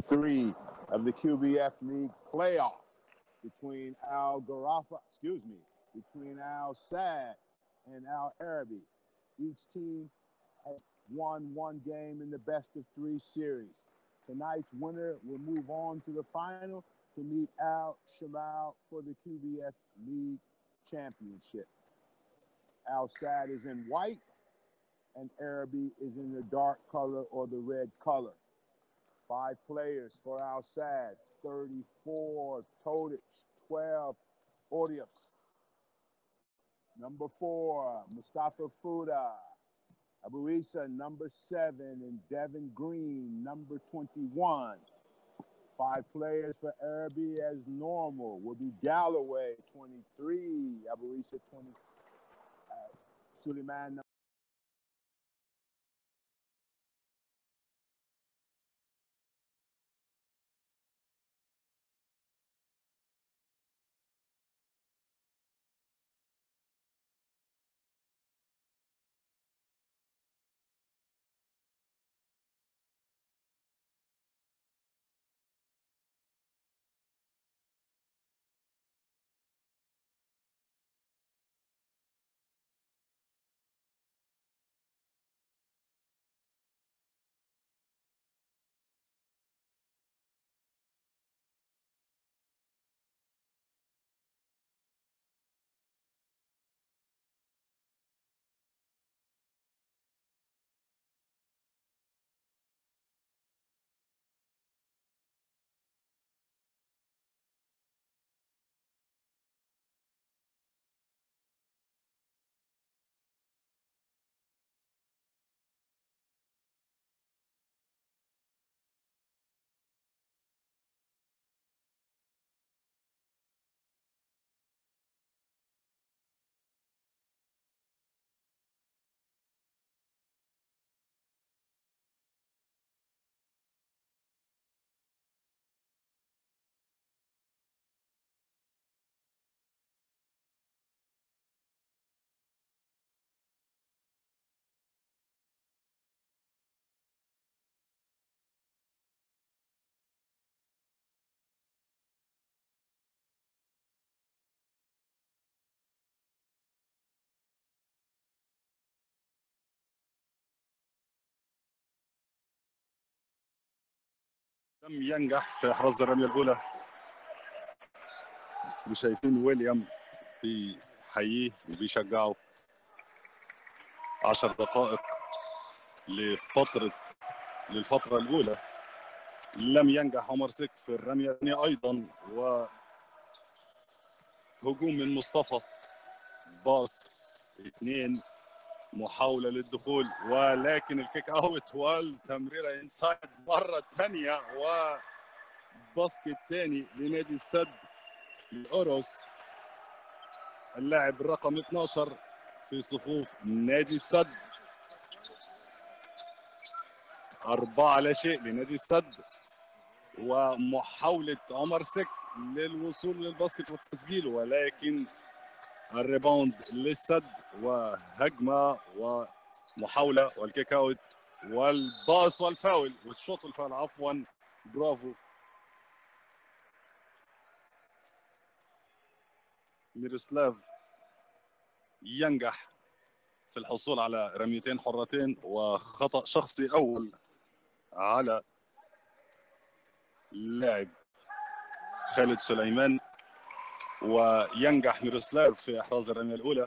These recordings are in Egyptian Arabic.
three of the QBF League playoff between Al Garafa, excuse me, between Al Sad and Al Arabi. Each team has won one game in the best of three series. Tonight's winner will move on to the final to meet Al Shamal for the QBF League Championship. Al Sad is in white and Arabi is in the dark color or the red color. Five players for Al Sad, 34 Todic, 12 Odious. Number four, Mustafa Fuda. Abu Isa, number seven, and Devin Green, number 21. Five players for Arabi as normal will be Galloway, 23, Abu Isa, 20, uh, Suleiman, لم ينجح في احراز الرميه الاولى وشايفين ويليام بيحييه وبيشجعه 10 دقائق لفتره للفتره الاولى لم ينجح عمر سك في الرميه الثانيه ايضا و هجوم من مصطفى باص اثنين محاولة للدخول ولكن الكيك اوت والتمريرة انسايد مرة ثانية وباسكت ثاني لنادي السد الأوروس اللاعب الرقم 12 في صفوف نادي السد أربعة لا شيء لنادي السد ومحاولة عمر سك للوصول للباسكت والتسجيل ولكن الريباوند للسد وهجمه ومحاوله والكيك اوت والباص والفاول والشوط الفاول عفوا برافو ميروسلاف ينجح في الحصول على رميتين حرتين وخطا شخصي اول على اللاعب خالد سليمان وينجح ميروسلاف في احراز الرميه الاولى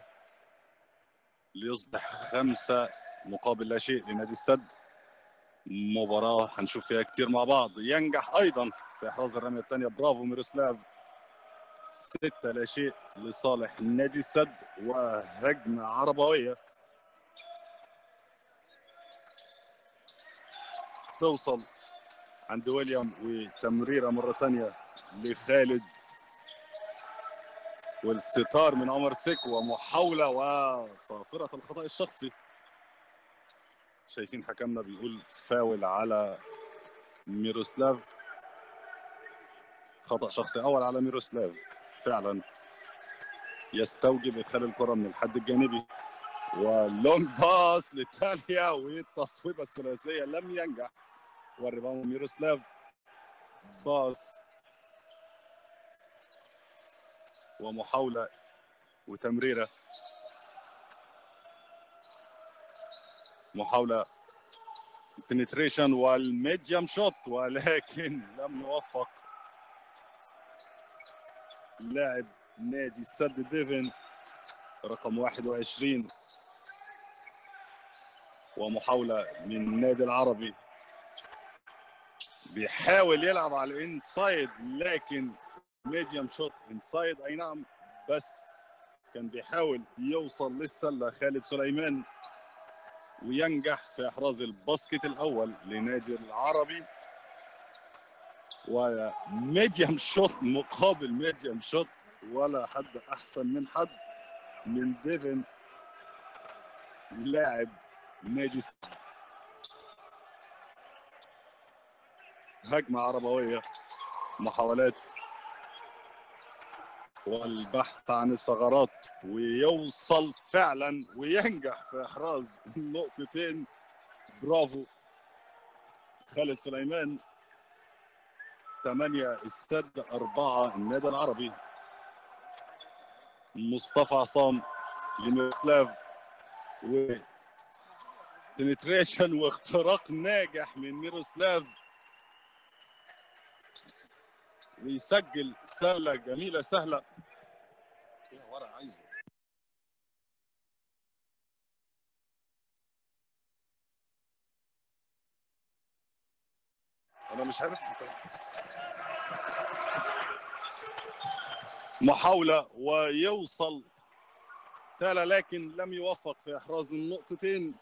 ليصبح خمسه مقابل لا شيء لنادي السد مباراه هنشوف فيها كتير مع بعض ينجح ايضا في احراز الرميه الثانيه برافو ميروسلاف ستة لا شيء لصالح نادي السد وهجمة عربوية توصل عند ويليام وتمريرة مرة ثانية لخالد والستار من عمر سك ومحاولة وصافرة الخطأ الشخصي شايفين حكمنا بيقول فاول على ميروسلاف خطأ شخصي أول على ميروسلاف فعلا يستوجب إدخال الكرة من الحد الجانبي ولونج باس لتاليا والتصويبة الثلاثية لم ينجح والريباوند ميروسلاف باص ومحاولة وتمريرة محاولة بنتريشن والميديم شوت ولكن لم يوفق لاعب نادي السد ديفن رقم 21 ومحاولة من النادي العربي بيحاول يلعب على الانسايد لكن ميديم شوت انسايد اي نعم بس كان بيحاول يوصل للسله خالد سليمان وينجح في احراز الباسكت الاول لنادي العربي وميديم شوت مقابل ميديم شوت ولا حد احسن من حد من ديفن لاعب نادي هجمة عربوية محاولات والبحث عن الثغرات ويوصل فعلا وينجح في احراز نقطتين برافو خالد سليمان ثمانية السد أربعة النادي العربي مصطفى عصام لميروسلاف و بنتريشن واختراق ناجح من ميروسلاف ويسجل سله جميله سهله فيها ورق عايزه انا مش عارف انت محاولة ويوصل تالا لكن لم يوفق في إحراز النقطتين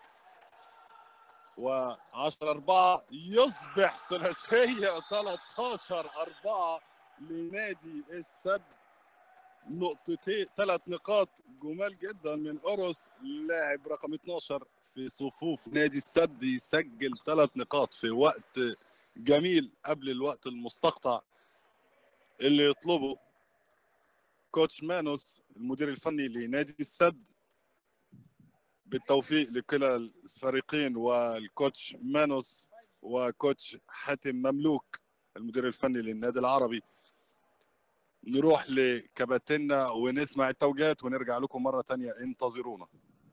و10 4 يصبح ثلاثية 13 4 لنادي السد نقطتين ثلاث نقاط جمال جدا من أوروس لاعب رقم 12 في صفوف نادي السد يسجل ثلاث نقاط في وقت جميل قبل الوقت المستقطع اللي يطلبه كوتش مانوس المدير الفني لنادي السد بالتوفيق لكلا الفريقين والكوتش مانوس وكوتش حاتم مملوك المدير الفني للنادي العربي نروح لكباتنا ونسمع التوجيهات ونرجع لكم مرة تانية انتظرونا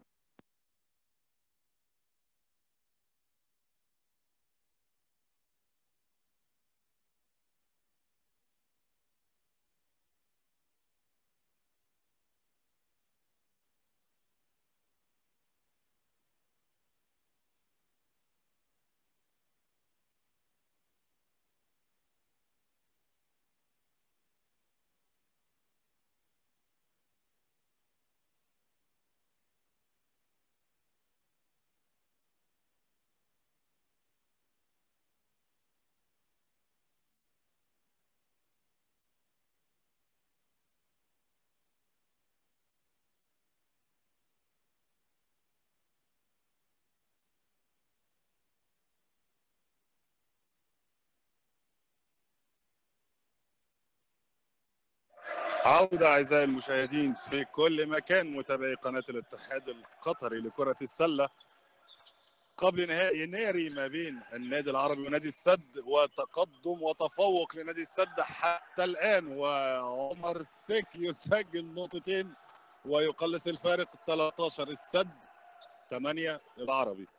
عودة أعزائي المشاهدين في كل مكان متابعي قناة الاتحاد القطري لكرة السلة قبل نهائي ناري ما بين النادي العربي ونادي السد وتقدم وتفوق لنادي السد حتى الآن وعمر سيك يسجل نقطتين ويقلص الفارق 13 السد 8 العربي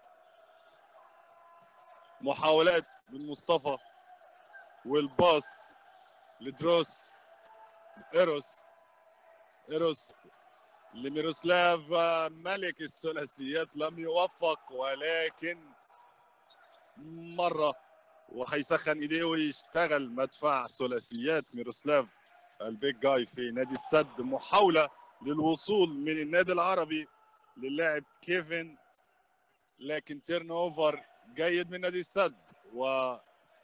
محاولات من مصطفى والباص لدروس ايروس ايروس لميروسلاف ملك الثلاثيات لم يوفق ولكن مره وهيسخن ايديه ويشتغل مدفع ثلاثيات ميروسلاف البيج جاي في نادي السد محاوله للوصول من النادي العربي للاعب كيفن لكن تيرن اوفر جيد من نادي السد و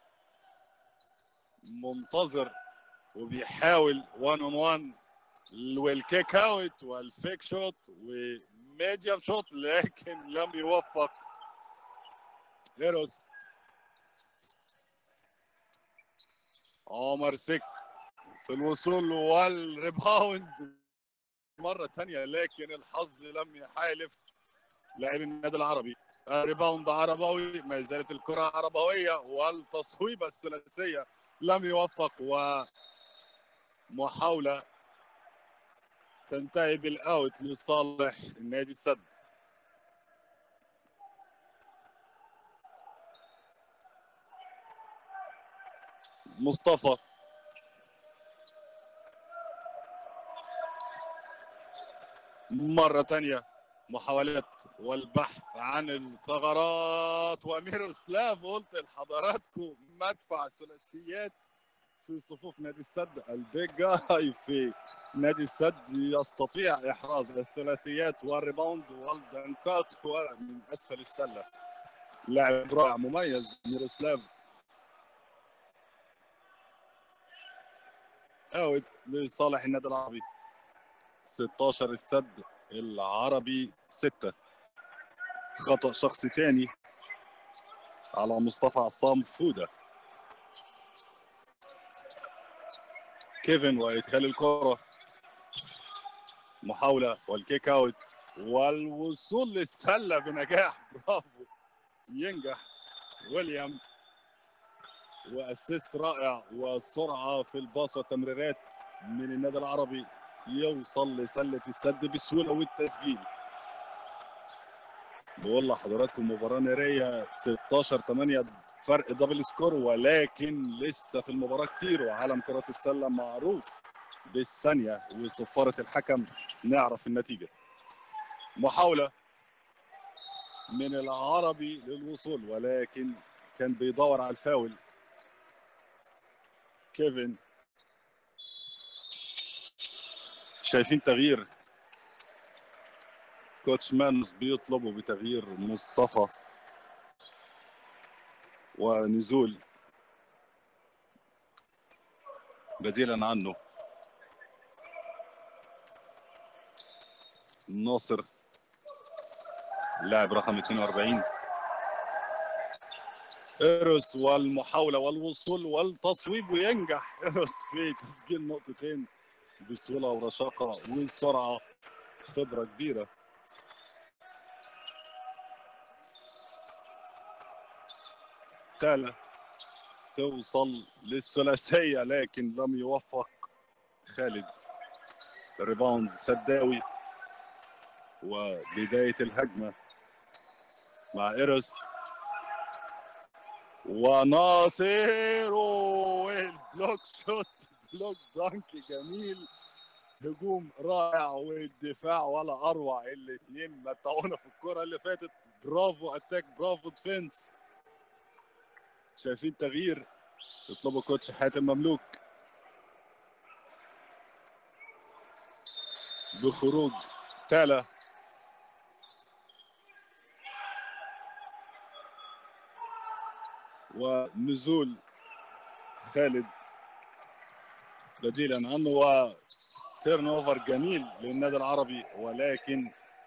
منتظر وبيحاول 1 اون 1 والكيك اوت والفيك شوت وميديم شوت لكن لم يوفق هيروس عمر سك في الوصول والريباوند مرة ثانية لكن الحظ لم يحالف لاعب النادي العربي ريباوند عربوي ما زالت الكرة عربوية والتصويبة الثلاثية لم يوفق ومحاولة تنتهي بالاوت لصالح النادي السد مصطفى مرة ثانية محاولات والبحث عن الثغرات وامير سلاف قلت لحضراتكم مدفع ثلاثيات في صفوف نادي السد البيج جاي في نادي السد يستطيع احراز الثلاثيات والريباوند والدنكات من اسفل السله لاعب رائع مميز ميروسلاف اوت لصالح النادي العربي 16 السد العربي 6 خطأ شخصي تاني على مصطفى عصام فودة كيفن وإدخال الكرة محاولة والكيك اوت والوصول للسلة بنجاح برافو ينجح ويليام واسيست رائع وسرعة في الباص والتمريرات من النادي العربي يوصل لسلة السد بسهولة والتسجيل بقول لحضراتكم مباراة نارية 16 8 فرق دبل سكور ولكن لسه في المباراة كتير وعالم كرة السلة معروف بالثانية وصفارة الحكم نعرف النتيجة محاولة من العربي للوصول ولكن كان بيدور على الفاول كيفن شايفين تغيير كوتش مانوس بيطلبوا بتغيير مصطفى ونزول بديلا عنه ناصر لاعب رقم 42 ايروس والمحاوله والوصول والتصويب وينجح ايروس في تسجيل نقطتين بسهوله ورشاقه وسرعه خبره كبيره تالا توصل للثلاثيه لكن لم يوفق خالد ريباوند سداوي وبدايه الهجمه مع ايروس وناصر والبلوك شوت بلوك دانك جميل هجوم رائع والدفاع ولا اروع الاثنين متعونا في الكره اللي فاتت برافو اتاك برافو ديفنس شايفين تغيير يطلبوا كوتش حاتم مملوك بخروج تالا ونزول خالد بديلا عنه وتيرن اوفر جميل للنادي العربي ولكن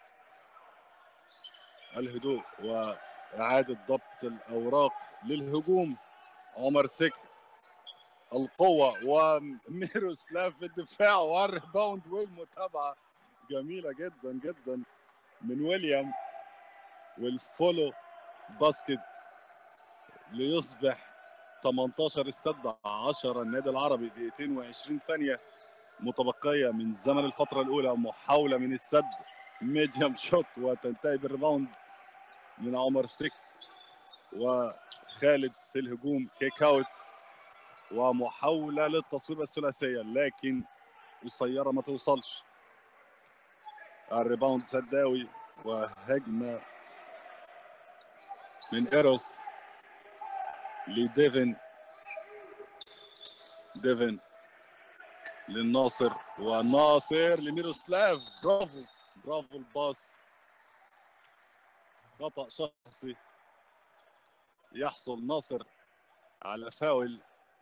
الهدوء واعاده ضبط الاوراق للهجوم عمر سك القوة وميروسلاف في الدفاع والريباوند والمتابعة جميلة جدا جدا من ويليام والفولو باسكت ليصبح 18 السد 10 النادي العربي دقيقتين و20 ثانية متبقية من زمن الفترة الأولى محاولة من السد ميديوم شوت وتنتهي بالريباوند من عمر سك وخالد في الهجوم كيك اوت ومحاولة للتصويب الثلاثية لكن قصيرة ما توصلش الريباوند سداوي وهجمة من ايروس لديفن ديفن للناصر والناصر لميروسلاف برافو برافو الباص خطأ شخصي يحصل ناصر على فاول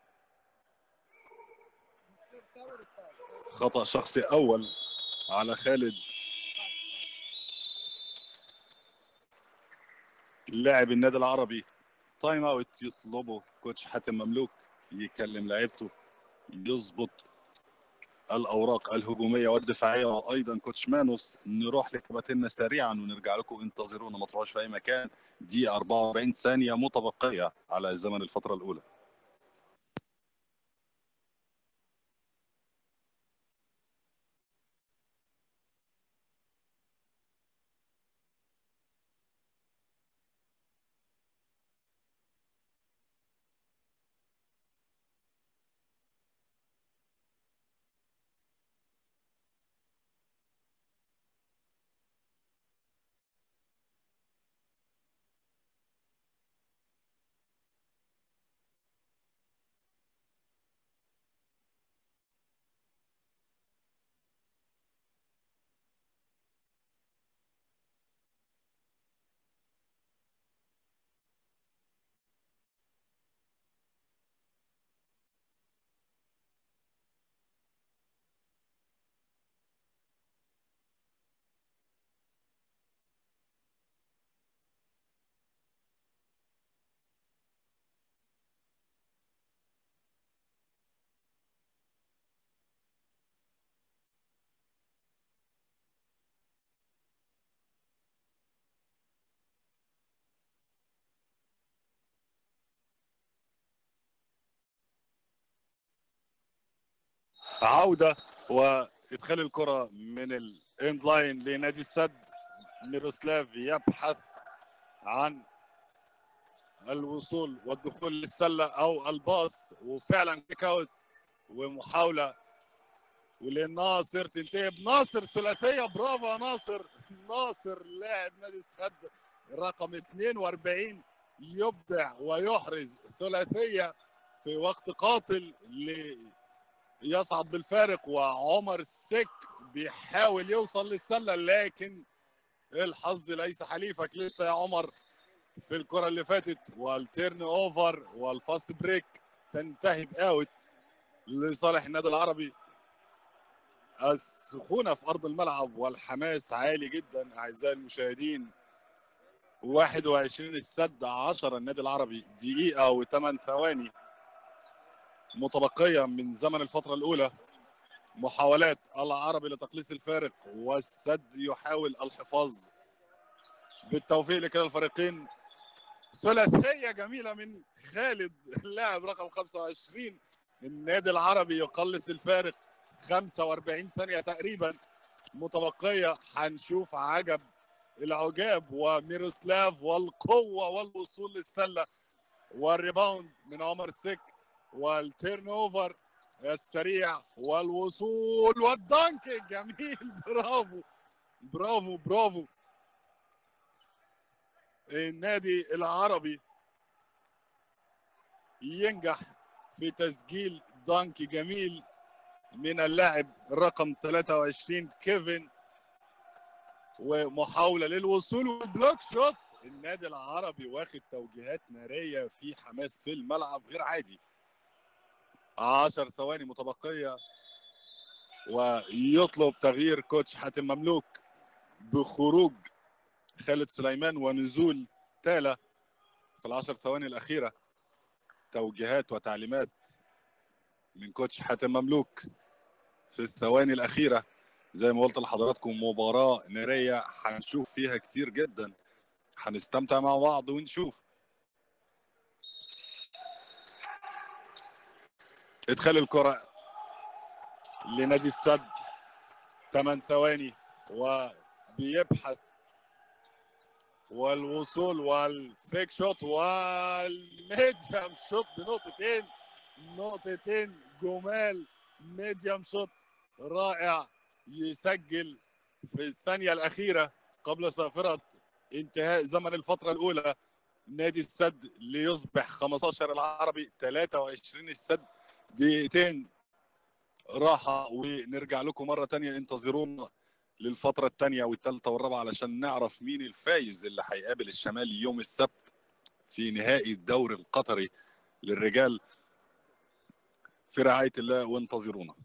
خطأ شخصي أول على خالد لاعب النادي العربي تايم اوت يطلبه كوتش حاتم مملوك يكلم لعيبته يظبط الاوراق الهجوميه والدفاعيه وايضا كوتش مانوس نروح لكباتنا سريعا ونرجع لكم انتظرونا ما تروحوش في اي مكان دي 44 ثانيه متبقيه على زمن الفتره الاولى عودة وإدخال الكرة من الإند لاين لنادي السد ميروسلاف يبحث عن الوصول والدخول للسلة أو الباص وفعلا كيك اوت ومحاولة ولناصر تنتهي بناصر ثلاثية برافو يا ناصر ناصر لاعب نادي السد رقم 42 يبدع ويحرز ثلاثية في وقت قاتل يصعد بالفارق وعمر السك بيحاول يوصل للسلة لكن الحظ ليس حليفك لسه يا عمر في الكرة اللي فاتت والتيرن اوفر والفاست بريك تنتهي باوت لصالح النادي العربي السخونة في أرض الملعب والحماس عالي جدا أعزائي المشاهدين 21 السد 10 النادي العربي دقيقة و8 ثواني متبقية من زمن الفترة الأولى محاولات العربي لتقليص الفارق والسد يحاول الحفاظ بالتوفيق لكلا الفريقين ثلاثية جميلة من خالد اللاعب رقم 25 النادي العربي يقلص الفارق 45 ثانية تقريبا متبقية هنشوف عجب العجاب وميروسلاف والقوة والوصول للسلة والريباوند من عمر سك والتيرن اوفر السريع والوصول والدنك الجميل برافو برافو برافو النادي العربي ينجح في تسجيل دانك جميل من اللاعب رقم 23 كيفن ومحاوله للوصول والبلوك شوت النادي العربي واخد توجيهات ناريه في حماس في الملعب غير عادي 10 ثواني متبقيه ويطلب تغيير كوتش حاتم مملوك بخروج خالد سليمان ونزول تالا في العشر ثواني الأخيرة توجيهات وتعليمات من كوتش حاتم مملوك في الثواني الأخيرة زي ما قلت لحضراتكم مباراة نارية هنشوف فيها كتير جدا هنستمتع مع بعض ونشوف ادخال الكرة لنادي السد 8 ثواني وبيبحث والوصول والفيك شوت والميديم شوت بنقطتين نقطتين جمال ميديم شوت رائع يسجل في الثانية الأخيرة قبل صافرة انتهاء زمن الفترة الأولى نادي السد ليصبح 15 العربي 23 السد دقيقتين راحة ونرجع لكم مرة تانية انتظرونا للفترة الثانية والثالثة والرابعة علشان نعرف مين الفايز اللي هيقابل الشمالي يوم السبت في نهائي الدوري القطري للرجال في رعاية الله وانتظرونا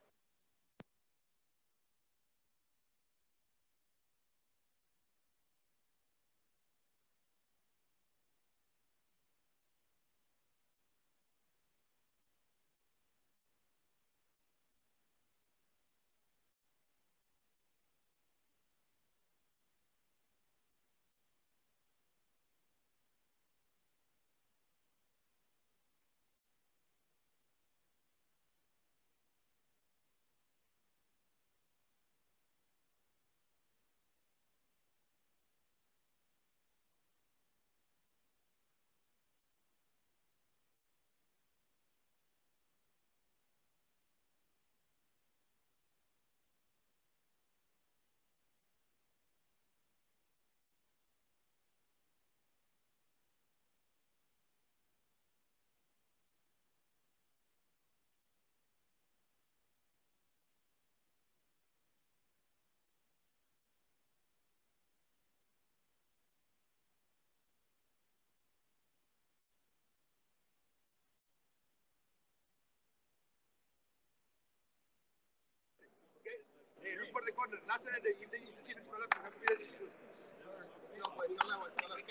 Hey, look for the corner. Nasser, and if they used to keep it to my left, have to be ready to shoot. No, but you know what?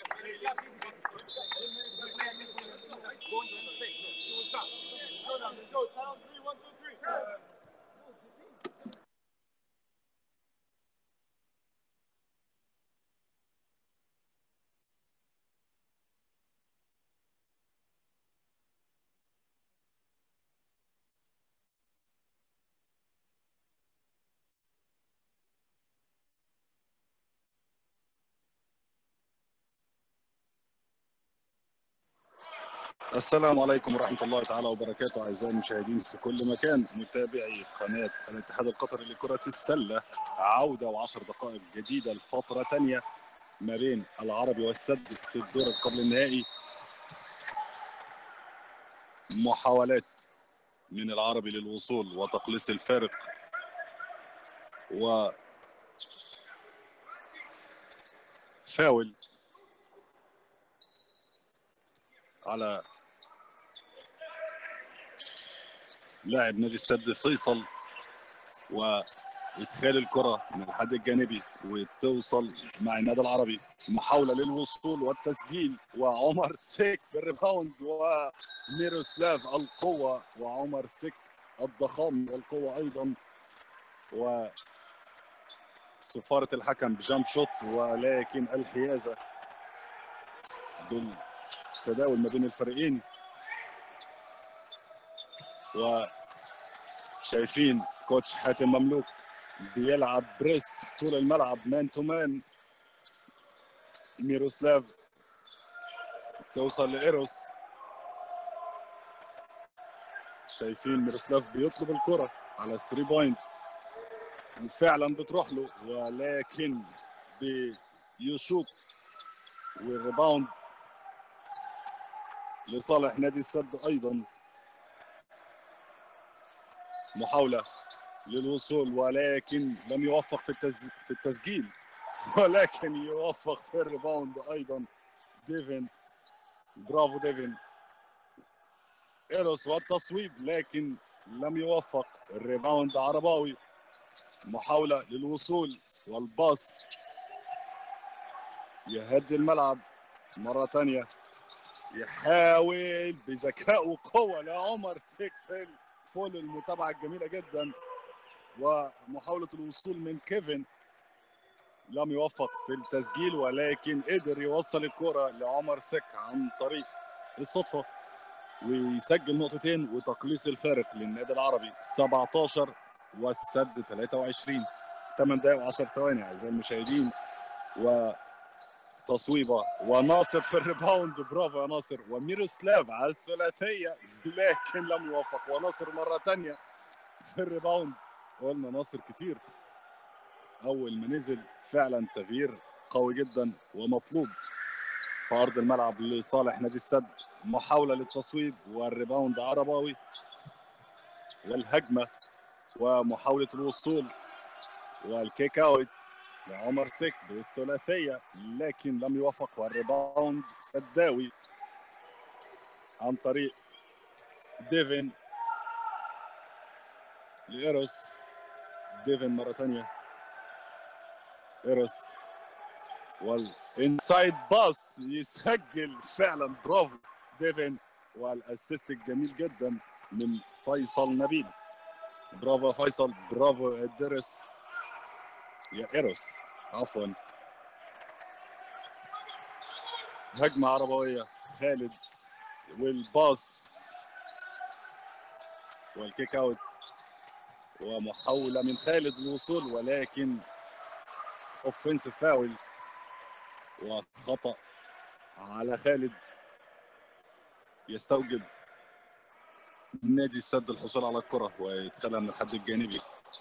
Let's go. Sound three, one, two, three. السلام عليكم ورحمة الله تعالى وبركاته أعزائي المشاهدين في كل مكان متابعي قناة الاتحاد القطري لكرة السلة عودة وعشر دقائق جديدة لفترة تانية ما بين العربي والسد في الدور قبل النهائي محاولات من العربي للوصول وتقليص الفارق و فاول على لاعب نادي السد فيصل وادخال الكره من الحد الجانبي وتوصل مع النادي العربي محاوله للوصول والتسجيل وعمر سيك في الريباوند وميروسلاف القوه وعمر سيك الضخام والقوه ايضا و صفاره الحكم بجامب شوت ولكن الحيازه بالتداول ما بين الفريقين وشايفين كوتش حاتم مملوك بيلعب بريس طول الملعب مان تو مان ميروسلاف توصل لإيروس شايفين ميروسلاف بيطلب الكرة على 3 بوينت وفعلا بتروح له ولكن بيشوط والريباوند لصالح نادي السد ايضا محاولة للوصول ولكن لم يوفق في التز... في التسجيل ولكن يوفق في الريباوند ايضا ديفن برافو ديفن ايروس والتصويب لكن لم يوفق الريباوند عرباوي محاولة للوصول والباص يهدي الملعب مرة ثانية يحاول بذكاء وقوة لعمر سيكفيل فول المتابعة الجميلة جدا ومحاولة الوصول من كيفن لم يوفق في التسجيل ولكن قدر يوصل الكرة لعمر سك عن طريق الصدفة ويسجل نقطتين وتقليص الفارق للنادي العربي 17 والسد 23 8 دقائق و10 ثواني اعزائي المشاهدين وتصويبه وناصر في الريباوند برافو يا ناصر وميروسلاف على الثلاثيه لكن لم يوفق وناصر مره ثانيه في الريباوند قلنا ناصر كتير اول ما نزل فعلا تغيير قوي جدا ومطلوب في ارض الملعب لصالح نادي السد محاوله للتصويب والريباوند عرباوي والهجمه ومحاولة الوصول والكيك اوت لعمر سك بالثلاثية لكن لم يوفق والريباوند سداوي عن طريق ديفن لإيروس ديفن مرة ثانية إيروس والإنسايد باس يسجل فعلا برافو ديفن والأسيست الجميل جدا من فيصل نبيل برافو يا فيصل برافو يا درس يا إيروس عفوا هجمة عربوية خالد والباص والكيك اوت ومحاولة من خالد الوصول ولكن اوفنسيف فاول وخطأ على خالد يستوجب نادي السد الحصول على الكرة ويدخلها من الحد الجانبي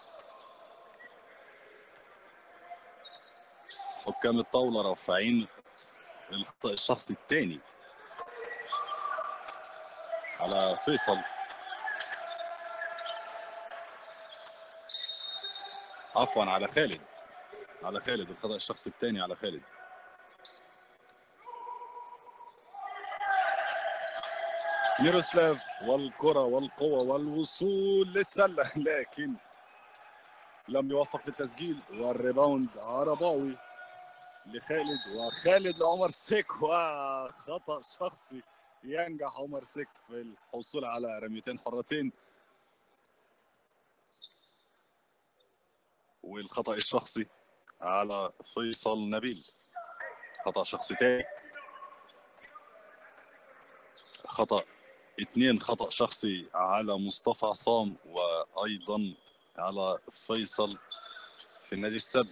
حكام الطاولة رافعين الخطأ الشخصي الثاني على فيصل عفوا على خالد على خالد الخطأ الشخصي الثاني على خالد ميروسلاف والكرة والقوة والوصول للسلة لكن لم يوفق في التسجيل والريباوند عرباوي لخالد وخالد لعمر سيك وخطأ شخصي ينجح عمر سيك في الحصول على رميتين حرتين والخطأ الشخصي على فيصل نبيل خطأ شخصي تاني خطأ اثنين خطأ شخصي على مصطفى عصام وأيضا على فيصل في النادي السد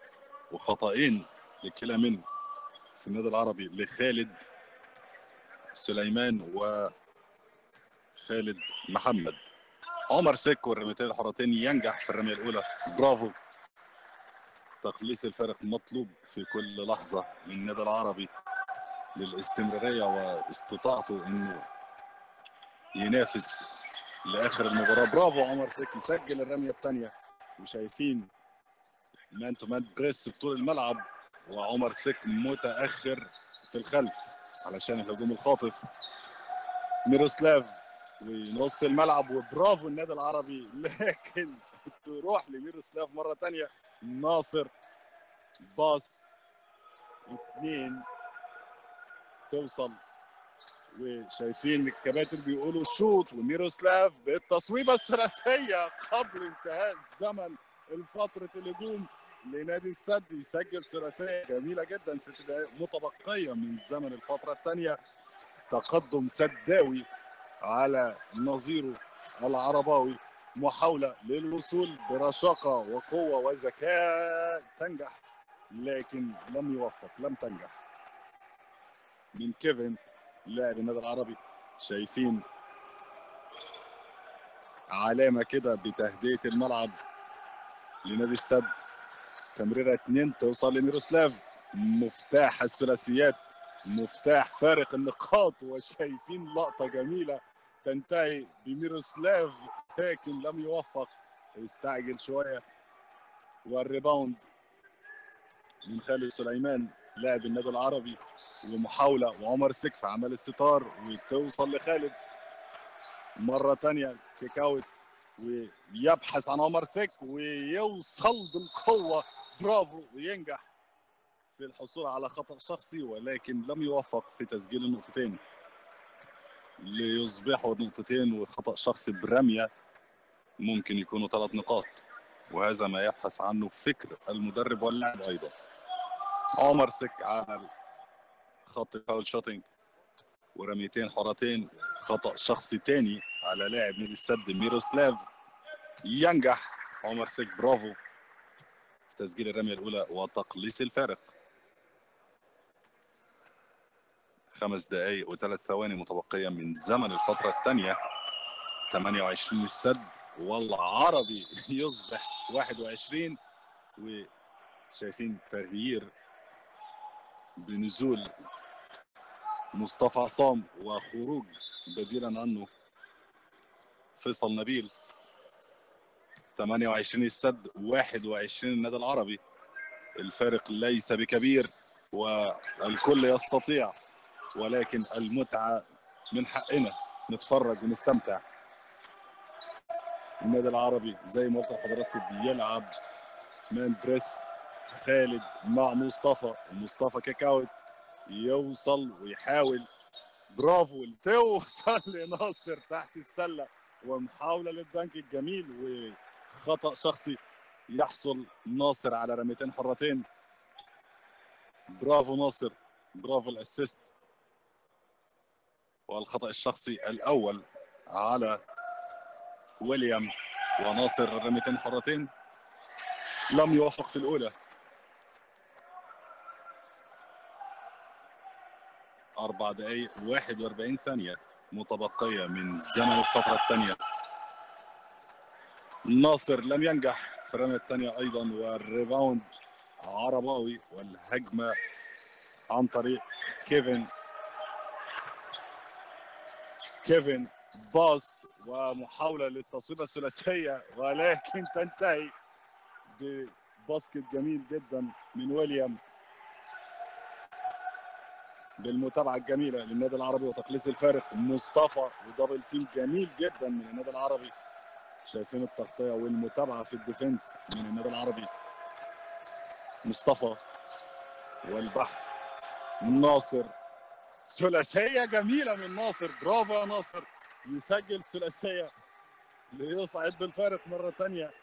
وخطأين لكلا من في النادي العربي لخالد سليمان وخالد محمد عمر سك والرميتين الحرتين ينجح في الرميه الاولى برافو تقليص الفارق مطلوب في كل لحظه من النادي العربي للاستمراريه واستطاعته انه ينافس لاخر المباراه برافو عمر سك يسجل الرميه الثانيه وشايفين مان تو مان بريس في طول الملعب وعمر سك متاخر في الخلف علشان الهجوم الخاطف ميروسلاف ونص الملعب وبرافو النادي العربي لكن تروح لميروسلاف مره ثانيه ناصر باص اثنين توصل وشايفين الكباتن بيقولوا شوت وميروسلاف بالتصويبه الثلاثيه قبل انتهاء الزمن الفتره الهجوم لنادي السد يسجل ثلاثيه جميله جدا ست دقائق متبقيه من زمن الفتره الثانيه تقدم سداوي على نظيره العرباوي محاوله للوصول برشاقه وقوه وذكاء تنجح لكن لم يوفق لم تنجح من كيفن لاعب النادي العربي شايفين علامه كده بتهدئه الملعب لنادي السد تمريره اتنين توصل لميروسلاف مفتاح الثلاثيات مفتاح فارق النقاط وشايفين لقطه جميله تنتهي بميروسلاف لكن لم يوفق يستعجل شويه والريباوند من خالد سليمان لاعب النادي العربي ومحاوله وعمر سكف عمل الستار وتوصل لخالد مره ثانيه كيك اوت ويبحث عن عمر ثك ويوصل بالقوه برافو وينجح في الحصول على خطا شخصي ولكن لم يوفق في تسجيل النقطتين ليصبحوا نقطتين وخطا شخصي برميه ممكن يكونوا ثلاث نقاط وهذا ما يبحث عنه فكر المدرب واللاعب ايضا عمر سك عمل خط فاول شوتنج ورميتين حرتين خطا شخصي تاني على لاعب نادي السد ميروسلاف ينجح عمر سك برافو في تسجيل الرميه الاولى وتقليص الفارق خمس دقائق وثلاث ثواني متبقيه من زمن الفتره الثانيه 28 السد والعربي يصبح 21 وشايفين تغيير بنزول مصطفى عصام وخروج بديلا عنه فيصل نبيل 28 السد 21 النادي العربي الفارق ليس بكبير والكل يستطيع ولكن المتعة من حقنا نتفرج ونستمتع النادي العربي زي ما قلت لحضراتكم بيلعب مان بريس خالد مع مصطفى ومصطفى كيك اوت يوصل ويحاول برافو توصل لناصر تحت السله ومحاوله للدنك الجميل وخطا شخصي يحصل ناصر على رميتين حرتين برافو ناصر برافو الاسيست والخطا الشخصي الاول على ويليام وناصر الرميتين حرتين لم يوفق في الاولى أربع دقايق 41 ثانية متبقية من زمن الفترة الثانية ناصر لم ينجح في الرمية الثانية أيضا والريباوند عرباوي والهجمة عن طريق كيفن كيفن باص ومحاولة للتصويبة الثلاثية ولكن تنتهي بباسكت جميل جدا من ويليام بالمتابعة الجميلة للنادي العربي وتقليص الفارق مصطفى ودبل تيم جميل جدا من النادي العربي شايفين التغطية والمتابعة في الديفنس من النادي العربي مصطفى والبحث ناصر ثلاثية جميلة من ناصر برافو يا ناصر يسجل ثلاثية ليصعد بالفارق مرة ثانية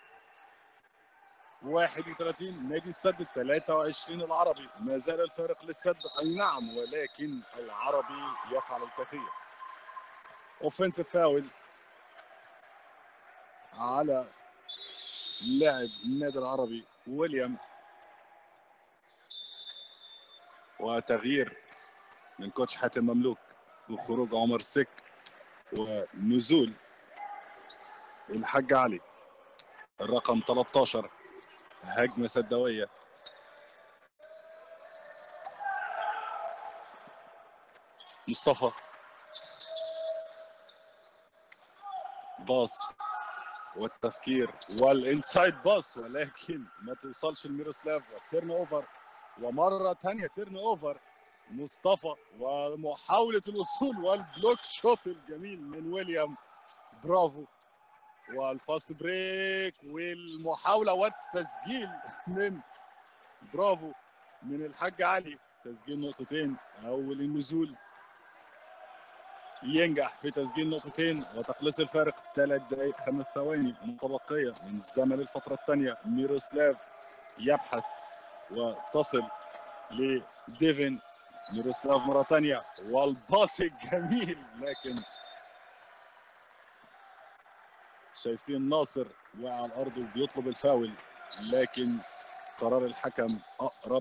31 نادي السد 23 العربي ما زال الفارق للسد اي نعم ولكن العربي يفعل الكثير اوفنسيف فاول على لاعب النادي العربي ويليام وتغيير من كوتش حاتم مملوك وخروج عمر سك ونزول الحاج علي الرقم 13 هجمة سدوية مصطفى باص والتفكير والانسايد باص ولكن ما توصلش لميروسلاف تيرن اوفر ومره ثانيه تيرن اوفر مصطفى ومحاوله الوصول والبلوك شوت الجميل من ويليام برافو والفاست بريك والمحاوله والتسجيل من برافو من الحاج علي تسجيل نقطتين اول النزول ينجح في تسجيل نقطتين وتقليص الفارق ثلاث دقائق خمس ثواني متبقية من زمن الفترة الثانية ميروسلاف يبحث وتصل لديفن ميروسلاف مرة ثانية والباص الجميل لكن شايفين ناصر وقع على الأرض وبيطلب الفاول لكن قرار الحكم أقرب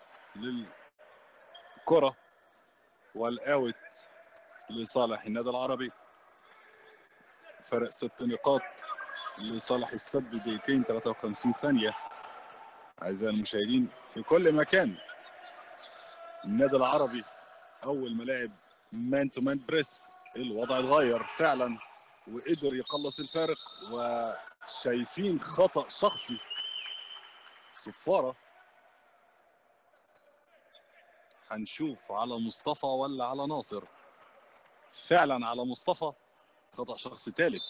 للكرة والأوت لصالح النادي العربي فرق ست نقاط لصالح السد دقيقتين 53 ثانية أعزائي المشاهدين في كل مكان النادي العربي أول ما لعب مان تو مان بريس الوضع اتغير فعلا وقدر يقلص الفارق وشايفين خطأ شخصي صفارة هنشوف على مصطفى ولا على ناصر فعلا على مصطفى خطأ شخص ثالث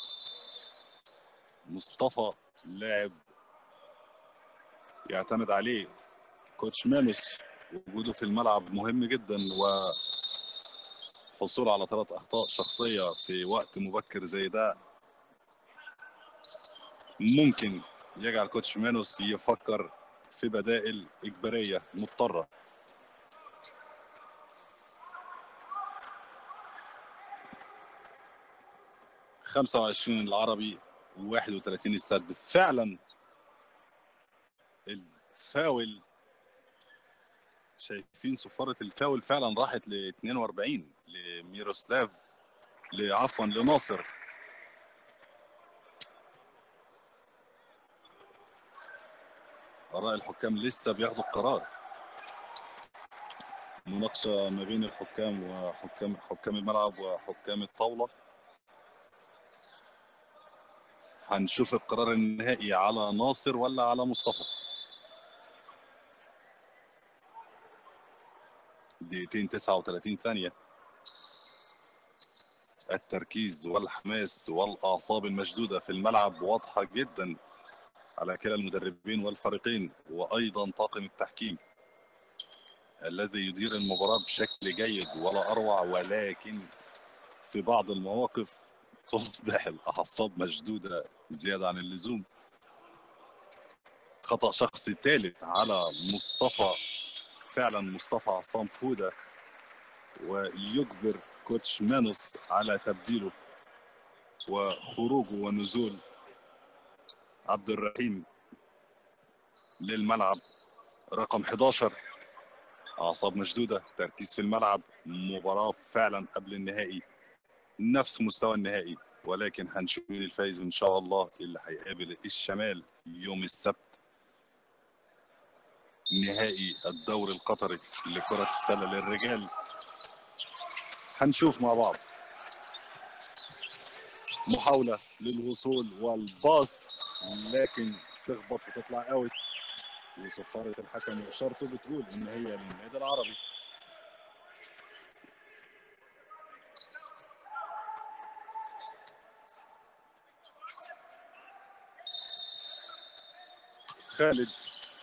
مصطفى لاعب يعتمد عليه كوتش مانوس وجوده في الملعب مهم جدا وحصول على ثلاث اخطاء شخصيه في وقت مبكر زي ده ممكن يجعل كوتش مانوس يفكر في بدائل اجباريه مضطره 25 العربي و31 السد فعلا الفاول شايفين صفارة الفاول فعلا راحت ل 42 لميروسلاف عفوا لناصر آراء الحكام لسه بياخدوا القرار مناقشة ما بين الحكام وحكام حكام الملعب وحكام الطاولة هنشوف القرار النهائي على ناصر ولا على مصطفى دقيقتين 39 ثانية التركيز والحماس والأعصاب المشدودة في الملعب واضحة جدا على كلا المدربين والفريقين وأيضا طاقم التحكيم الذي يدير المباراة بشكل جيد ولا أروع ولكن في بعض المواقف تصبح الأعصاب مشدودة زيادة عن اللزوم خطأ شخصي ثالث على مصطفى فعلا مصطفى عصام فودة ويجبر كوتش مانوس على تبديله وخروجه ونزول عبد الرحيم للملعب رقم 11 أعصاب مشدودة تركيز في الملعب مباراة فعلا قبل النهائي نفس مستوى النهائي ولكن هنشوف مين الفايز ان شاء الله اللي هيقابل الشمال يوم السبت نهائي الدوري القطري لكرة السلة للرجال هنشوف مع بعض محاولة للوصول والباص لكن تخبط وتطلع اوت وصفارة الحكم وإشارته بتقول إن هي للنادي العربي خالد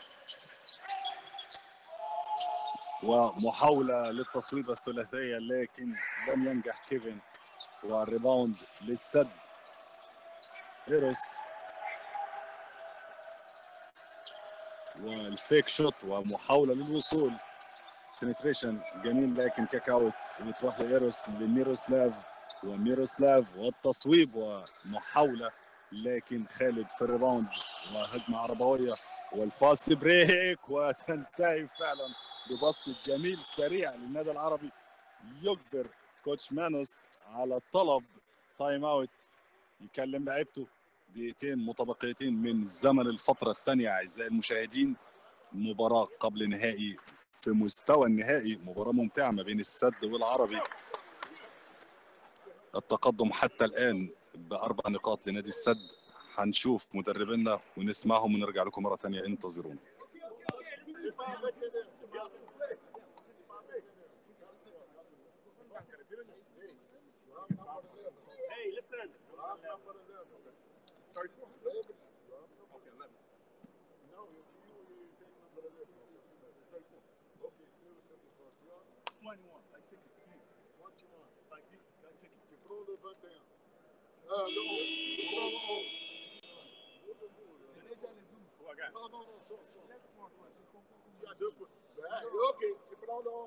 ومحاولة للتصويبة الثلاثية لكن لم ينجح كيفن والريباوند للسد إيروس والفيك شوت ومحاولة للوصول بنتريشن جميل لكن كيك اوت وتروح لايروس لميروسلاف وميروسلاف والتصويب ومحاولة لكن خالد في الريباوند وهجمة عربوية والفاست بريك وتنتهي فعلا بباسكت جميل سريع للنادي العربي يجبر كوتش مانوس على طلب تايم اوت يكلم لعيبته دقيقتين متبقيتين من زمن الفترة الثانية أعزائي المشاهدين مباراة قبل نهائي في مستوى النهائي مباراة ممتعة ما بين السد والعربي التقدم حتى الآن بأربع نقاط لنادي السد هنشوف مدربينا ونسمعهم ونرجع لكم مرة ثانية انتظرونا Hey, listen. Ok, tu prends le.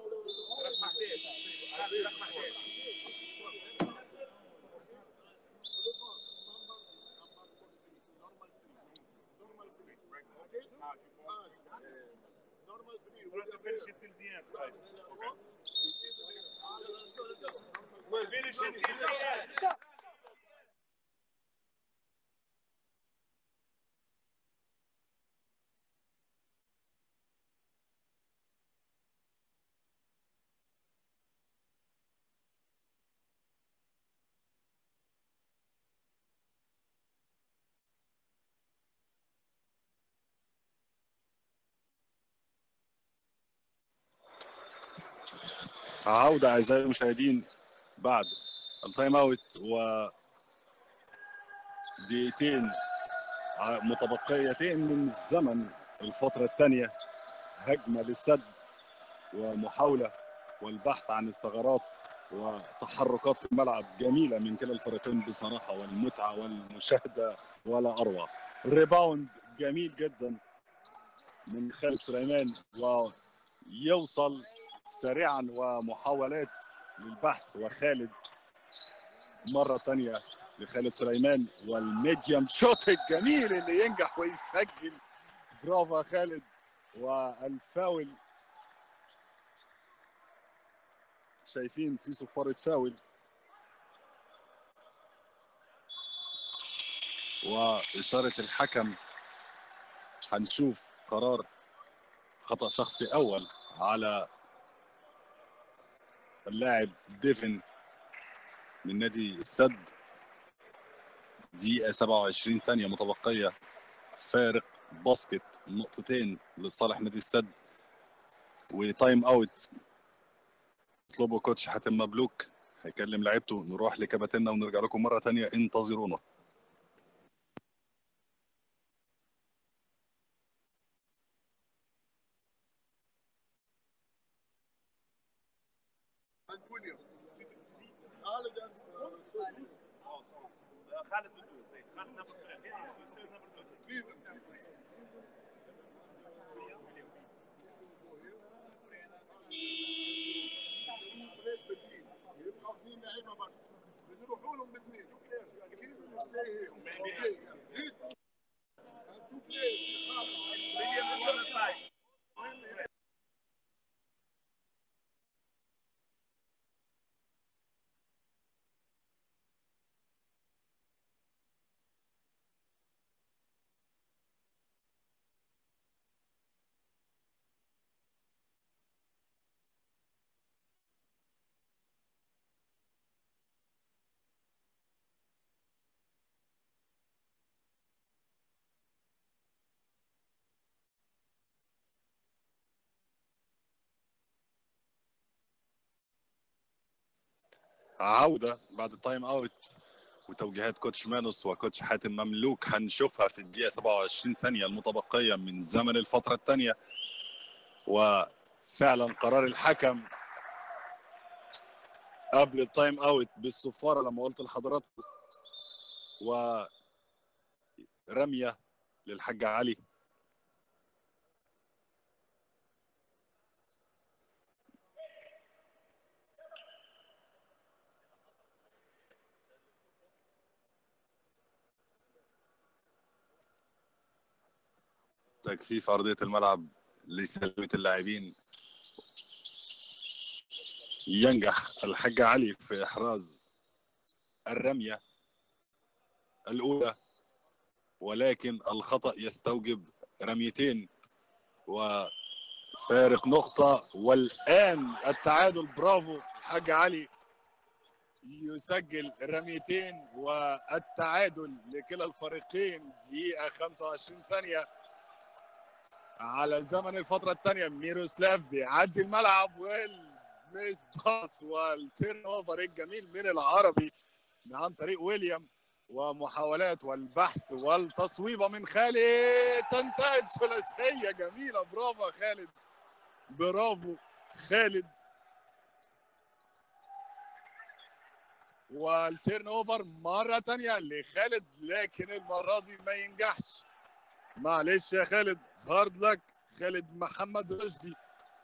finish it till the end, guys. We'll finish it till the end. عودة أعزائي المشاهدين بعد التايم اوت و دقيقتين ع- متبقيتين من الزمن الفترة الثانية هجمة للسد ومحاولة والبحث عن الثغرات وتحركات في الملعب جميلة من كلا الفريقين بصراحة والمتعة والمشاهدة ولا أروع ريباوند جميل جدا من خالد سليمان ويوصل سريعا ومحاولات للبحث وخالد مرة تانية لخالد سليمان والميديم شوت الجميل اللي ينجح ويسجل برافو يا خالد والفاول شايفين في صفارة فاول وإشارة الحكم هنشوف قرار خطأ شخصي أول على اللاعب ديفن من نادي السد دقيقة 27 ثانية متبقية فارق باسكت نقطتين لصالح نادي السد وتايم اوت يطلبه كوتش حاتم مبلوك هيكلم لعيبته نروح لكباتننا ونرجع لكم مرة تانية انتظرونا Antonio. All against uh, Soviet. Khalid will do it. Say, Khalid never played. Yeah, she still never do it. Cleveland. بلاش تدريب يبقى في لعيبه بس بنروحوا لهم باثنين كيف نستاهل اوكي these two have two players William on the other side. عودة بعد التايم اوت وتوجيهات كوتش مانوس وكوتش حاتم مملوك هنشوفها في الدقيقة 27 ثانية المتبقية من زمن الفترة الثانية وفعلا قرار الحكم قبل التايم اوت بالصفارة لما قلت لحضراتكم ورمية للحاج علي تجفيف أرضية الملعب لسلامة اللاعبين ينجح الحاج علي في إحراز الرمية الأولى ولكن الخطأ يستوجب رميتين وفارق نقطة والآن التعادل برافو الحاج علي يسجل رميتين والتعادل لكلا الفريقين دقيقة 25 ثانية على زمن الفترة الثانية ميروسلاف بيعدي الملعب والميس باس والتيرن اوفر الجميل من العربي عن طريق ويليام ومحاولات والبحث والتصويبة من خالد تنتهي بثلاثية جميلة برافو يا خالد برافو خالد والتيرن اوفر مرة تانية لخالد لكن المرة دي ما ينجحش معلش يا خالد هارد لك خالد محمد رشدي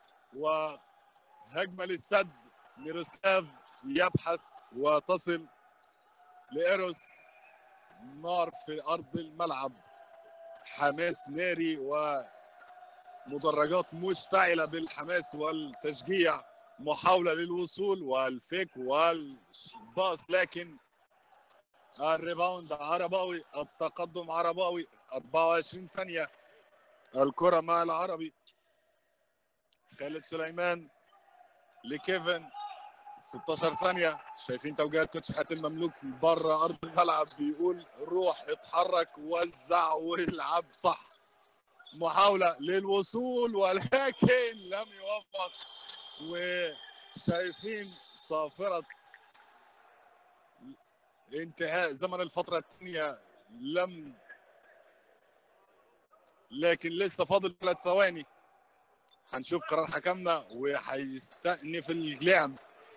وهجمة للسد ميروسلاف يبحث وتصل لإيروس نار في أرض الملعب حماس ناري ومدرجات مشتعلة بالحماس والتشجيع محاولة للوصول والفيك والباص لكن الريباوند عرباوي التقدم عرباوي 24 ثانية الكرة مع العربي خالد سليمان لكيفن 16 ثانية شايفين توجيهات كوتش حاتم مملوك بره أرض الملعب بيقول روح اتحرك وزع والعب صح محاولة للوصول ولكن لم يوفق وشايفين صافرة انتهاء زمن الفترة الثانية لم لكن لسه فاضل ثلاث ثواني هنشوف قرار حكمنا وهيستأنف اللعب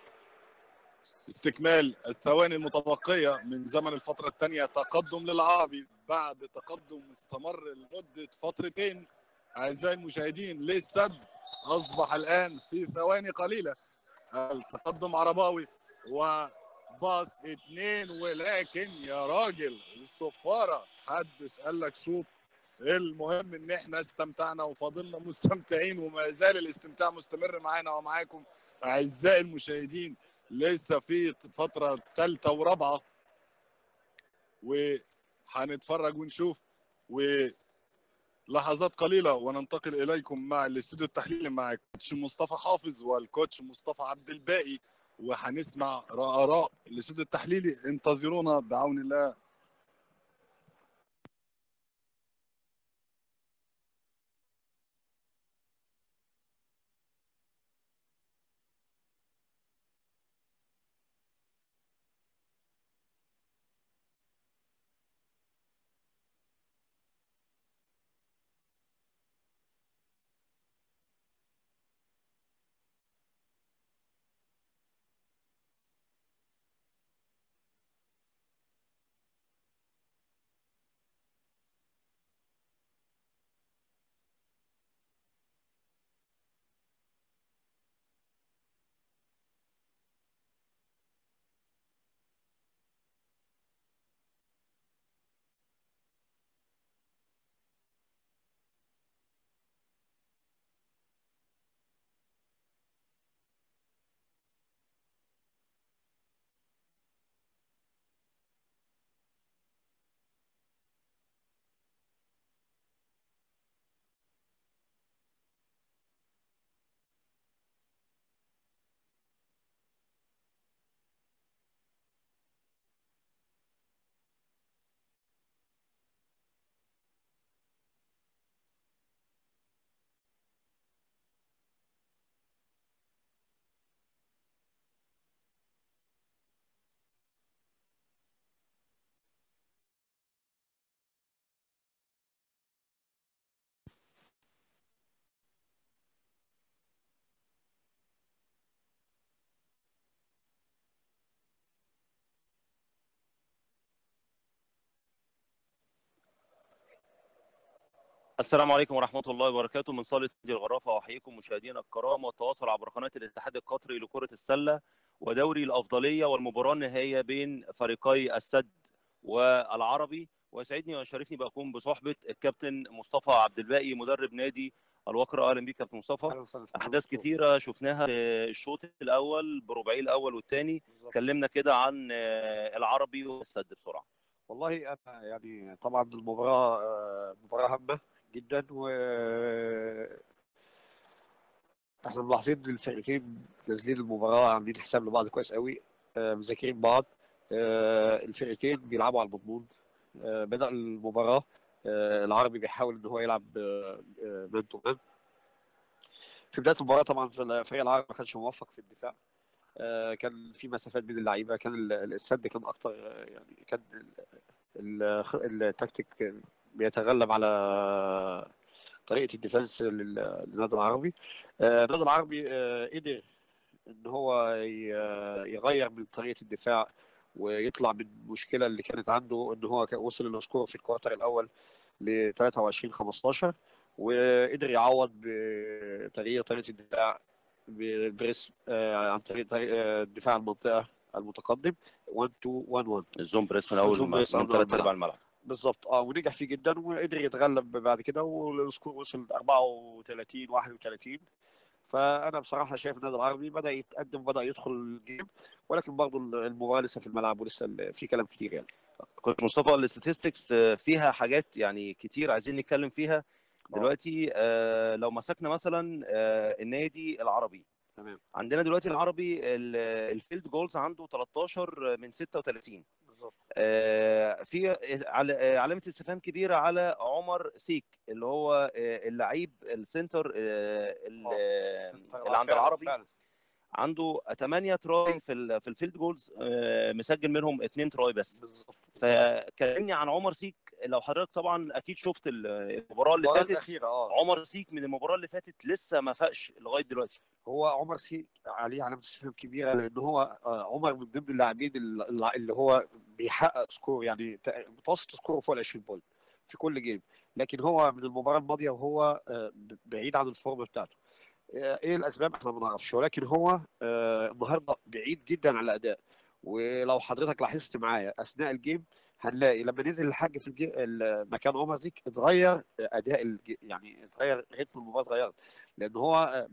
استكمال الثواني المتبقية من زمن الفترة الثانية تقدم للعربي بعد تقدم استمر لمدة فترتين أعزائي المشاهدين للسد أصبح الآن في ثواني قليلة التقدم عرباوي وباص اتنين ولكن يا راجل الصفارة حدش قال لك شوط المهم ان احنا استمتعنا وفضلنا مستمتعين وما زال الاستمتاع مستمر معانا ومعاكم اعزائي المشاهدين لسه في فتره ثالثه ورابعه وهنتفرج ونشوف ولحظات قليله وننتقل اليكم مع الاستوديو التحليلي مع الكوتش مصطفى حافظ والكوتش مصطفى عبد الباقي وهنسمع اراء الاستوديو التحليلي انتظرونا بعون الله السلام عليكم ورحمة الله وبركاته من صالة نادي الغرافة وأحييكم مشاهدينا الكرام والتواصل عبر قناة الاتحاد القطري لكرة السلة ودوري الأفضلية والمباراة النهائية بين فريقي السد والعربي ويسعدني ويشرفني بكون بصحبة الكابتن مصطفى عبد الباقي مدرب نادي الوقر اهلا بيك كابتن مصطفى أهلاً وسهلاً. احداث كتيره شفناها في الشوط الاول بربعي الاول والثاني بالظبط. كلمنا كده عن آه، العربي والسد بسرعه والله انا يعني طبعا المباراه آه، مباراه هامه جدا و احنا ملاحظين ان الفريقين نازلين المباراه عاملين حساب لبعض كويس قوي آه، مذاكرين بعض آه، الفرقتين بيلعبوا على المضمون آه، بدأ المباراه آه، العربي بيحاول ان هو يلعب مان تو مان في بدايه المباراه طبعا في الفريق العربي ما كانش موفق في الدفاع آه، كان في مسافات بين اللعيبه كان ال- السد كان اكتر آه، يعني كان ال- ال- التكتيك بيتغلب على طريقه الديفنس لل- للنادي العربي آه، النادي العربي آه، قدر ان هو ي- يغير من طريقه الدفاع ويطلع من المشكله اللي كانت عنده ان هو كان وصل للسكور في الكوارتر الاول ل 23 15 وقدر يعوض بتغيير طريقه الدفاع بريس آه، عن طريق طريق- آه، دفاع المنطقه المتقدم 1 2 1 1 الزوم بريس من اول الزوم ما- بريس من أول ثلاث ما ارباع الملعب بالظبط اه ونجح فيه جدا وقدر يتغلب بعد كده والسكور وصل 34 31 فانا بصراحه شايف النادي العربي بدا يتقدم بدا يدخل الجيم ولكن برضه المباراه لسه في الملعب ولسه ال- في كلام كتير يعني كنت مصطفى الاستاتستكس فيها حاجات يعني كتير عايزين نتكلم فيها دلوقتي آه، لو مسكنا مثلا آه، النادي العربي تمام عندنا دلوقتي العربي ال- الفيلد جولز عنده 13 من 36 بالظبط آه، في عل- آه، علامه استفهام كبيره على عمر سيك اللي هو آه، اللعيب السنتر آه، ال- آه، اللي عند العربي فعلا عنده 8 تراي في ال- في الفيلد جولز آه، مسجل منهم 2 تراي بس بالظبط فكلمني عن عمر سيك لو حضرتك طبعا اكيد شفت ال- المباراه اللي المباراه فاتت الاخيره اه عمر سيك من المباراه اللي فاتت لسه ما فاقش لغايه دلوقتي هو عمر سي عليه علامه استفهام كبيره لان هو آه، عمر من ضمن اللاعبين ال- اللي هو بيحقق سكور يعني تق- متوسط سكوره فوق ال 20 بوينت في كل جيم لكن هو من المباراه الماضيه وهو آه، ب- بعيد عن الفورم بتاعته آه، ايه الاسباب احنا ما نعرفش ولكن هو آه، النهارده بعيد جدا عن الاداء ولو حضرتك لاحظت معايا اثناء الجيم هنلاقي لما نزل الحاج في الجي... ال- مكان عمر زيك اتغير اداء الجي... يعني اتغير رتم المباراه اتغير لان هو آه،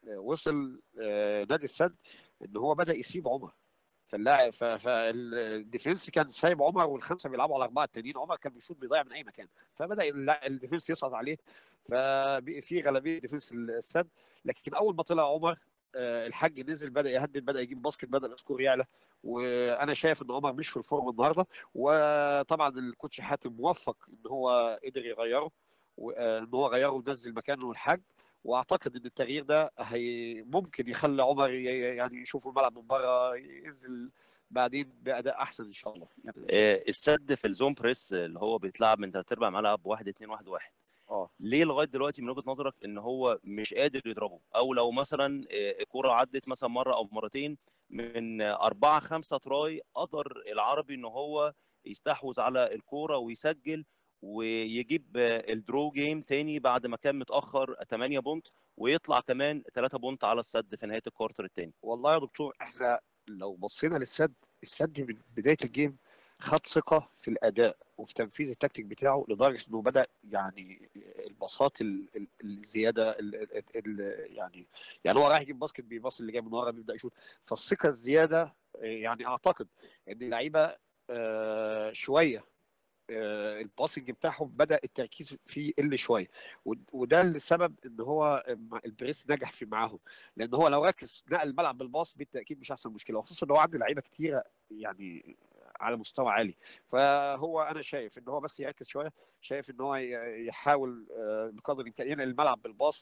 وصل آه، نادي السد ان هو بدا يسيب عمر فاللاعب ف- فالديفنس كان سايب عمر والخمسه بيلعبوا على اربعه التانيين عمر كان بيشوط بيضيع من اي مكان فبدا اللا- الديفنس يسقط عليه فبقي في غالبيه ديفنس السد لكن اول ما طلع عمر آه، الحاج نزل بدا يهدد بدا يجيب باسكت بدا السكور يعلى وانا شايف ان عمر مش في الفورم النهارده وطبعا الكوتش حاتم موفق ان هو قدر يغيره وان هو غيره ونزل مكانه الحاج واعتقد ان التغيير ده هي ممكن يخلي عمر ي- يعني يشوف الملعب من بره ينزل بعدين باداء احسن ان شاء الله يعني آه، السد في الزون بريس اللي هو بيتلعب من ثلاث ارباع ملعب 1 2 1 1 اه ليه لغايه دلوقتي من وجهه نظرك ان هو مش قادر يضربه او لو مثلا آه، الكره عدت مثلا مره او مرتين من آه، أربعة خمسة تراي قدر العربي ان هو يستحوذ على الكوره ويسجل ويجيب آه، الدرو جيم تاني بعد ما كان متاخر 8 بونت ويطلع كمان 3 بونت على السد في نهايه الكوارتر الثاني والله يا دكتور احنا لو بصينا للسد السد من بدايه الجيم خد ثقه في الاداء وفي تنفيذ التكتيك بتاعه لدرجه انه بدا يعني الباصات ال- ال- الزياده ال ال ال يعني يعني هو رايح يجيب باسكت بيباص اللي جاي من ورا بيبدا يشوط فالثقه الزياده يعني اعتقد ان اللعيبه آه، شويه آه، الباسنج بتاعهم بدا التركيز فيه يقل شويه ود- وده السبب ان هو البريس نجح في معاهم لان هو لو ركز نقل الملعب بالباص بالتاكيد مش هيحصل مشكله وخصوصا ان هو عنده لعيبه كتيره يعني على مستوى عالي فهو انا شايف ان هو بس يركز شويه شايف ان هو ي- يحاول آه، بقدر الامكان ينقل الملعب بالباص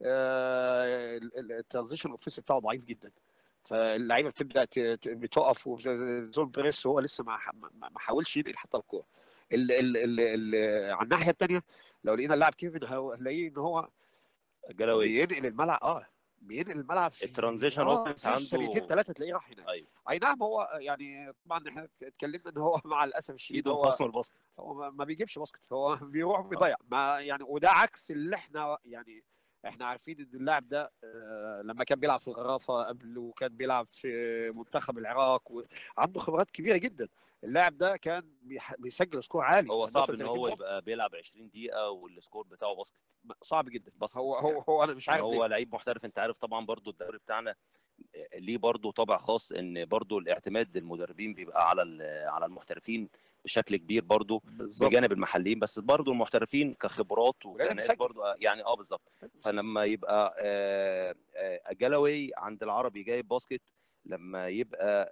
آه، ال- ال- الترانزيشن الاوفيسي بتاعه ضعيف جدا فاللعيبه بتبدا ت- ت- بتقف وزون بريس هو لسه ما ما ما حاولش ينقل حتى الكوره ال ال ال ال على الناحيه الثانيه لو لقينا اللاعب كيفن هو- هنلاقيه ان هو الجلاوي بينقل الملعب اه بينقل الملعب في الترانزيشن آه، offense في عنده- ثانيتين ثلاثه تلاقيه راح هناك ايوه اي نعم هو يعني طبعا احنا اتكلمنا ان هو مع الاسف الشديد ايده هو خصم الباسكت هو ما- ما بيجيبش باسكت هو بيروح بيضيع ما يعني وده عكس اللي احنا يعني احنا عارفين ان اللاعب ده آه، لما كان بيلعب في الغرافه قبل وكان بيلعب في منتخب العراق وعنده خبرات كبيره جدا اللاعب ده كان بيح- بيسجل سكور عالي هو كان صعب وصل ان 30 هو نقطة. يبقى بيلعب 20 دقيقه والسكور بتاعه باسكت صعب جدا باسكت هو هو هو انا مش يعني عارف هو ليه. لعيب محترف انت عارف طبعا برضو الدوري بتاعنا ليه برضو طابع خاص ان برضو الاعتماد المدربين بيبقى على ال- على المحترفين بشكل كبير برضو بالظبط بجانب المحليين بس برضو المحترفين كخبرات ولازم وكناس يسجل. برضو يعني اه بالظبط فلما يبقى آه، آه، جلاوي عند العربي جايب باسكت لما يبقى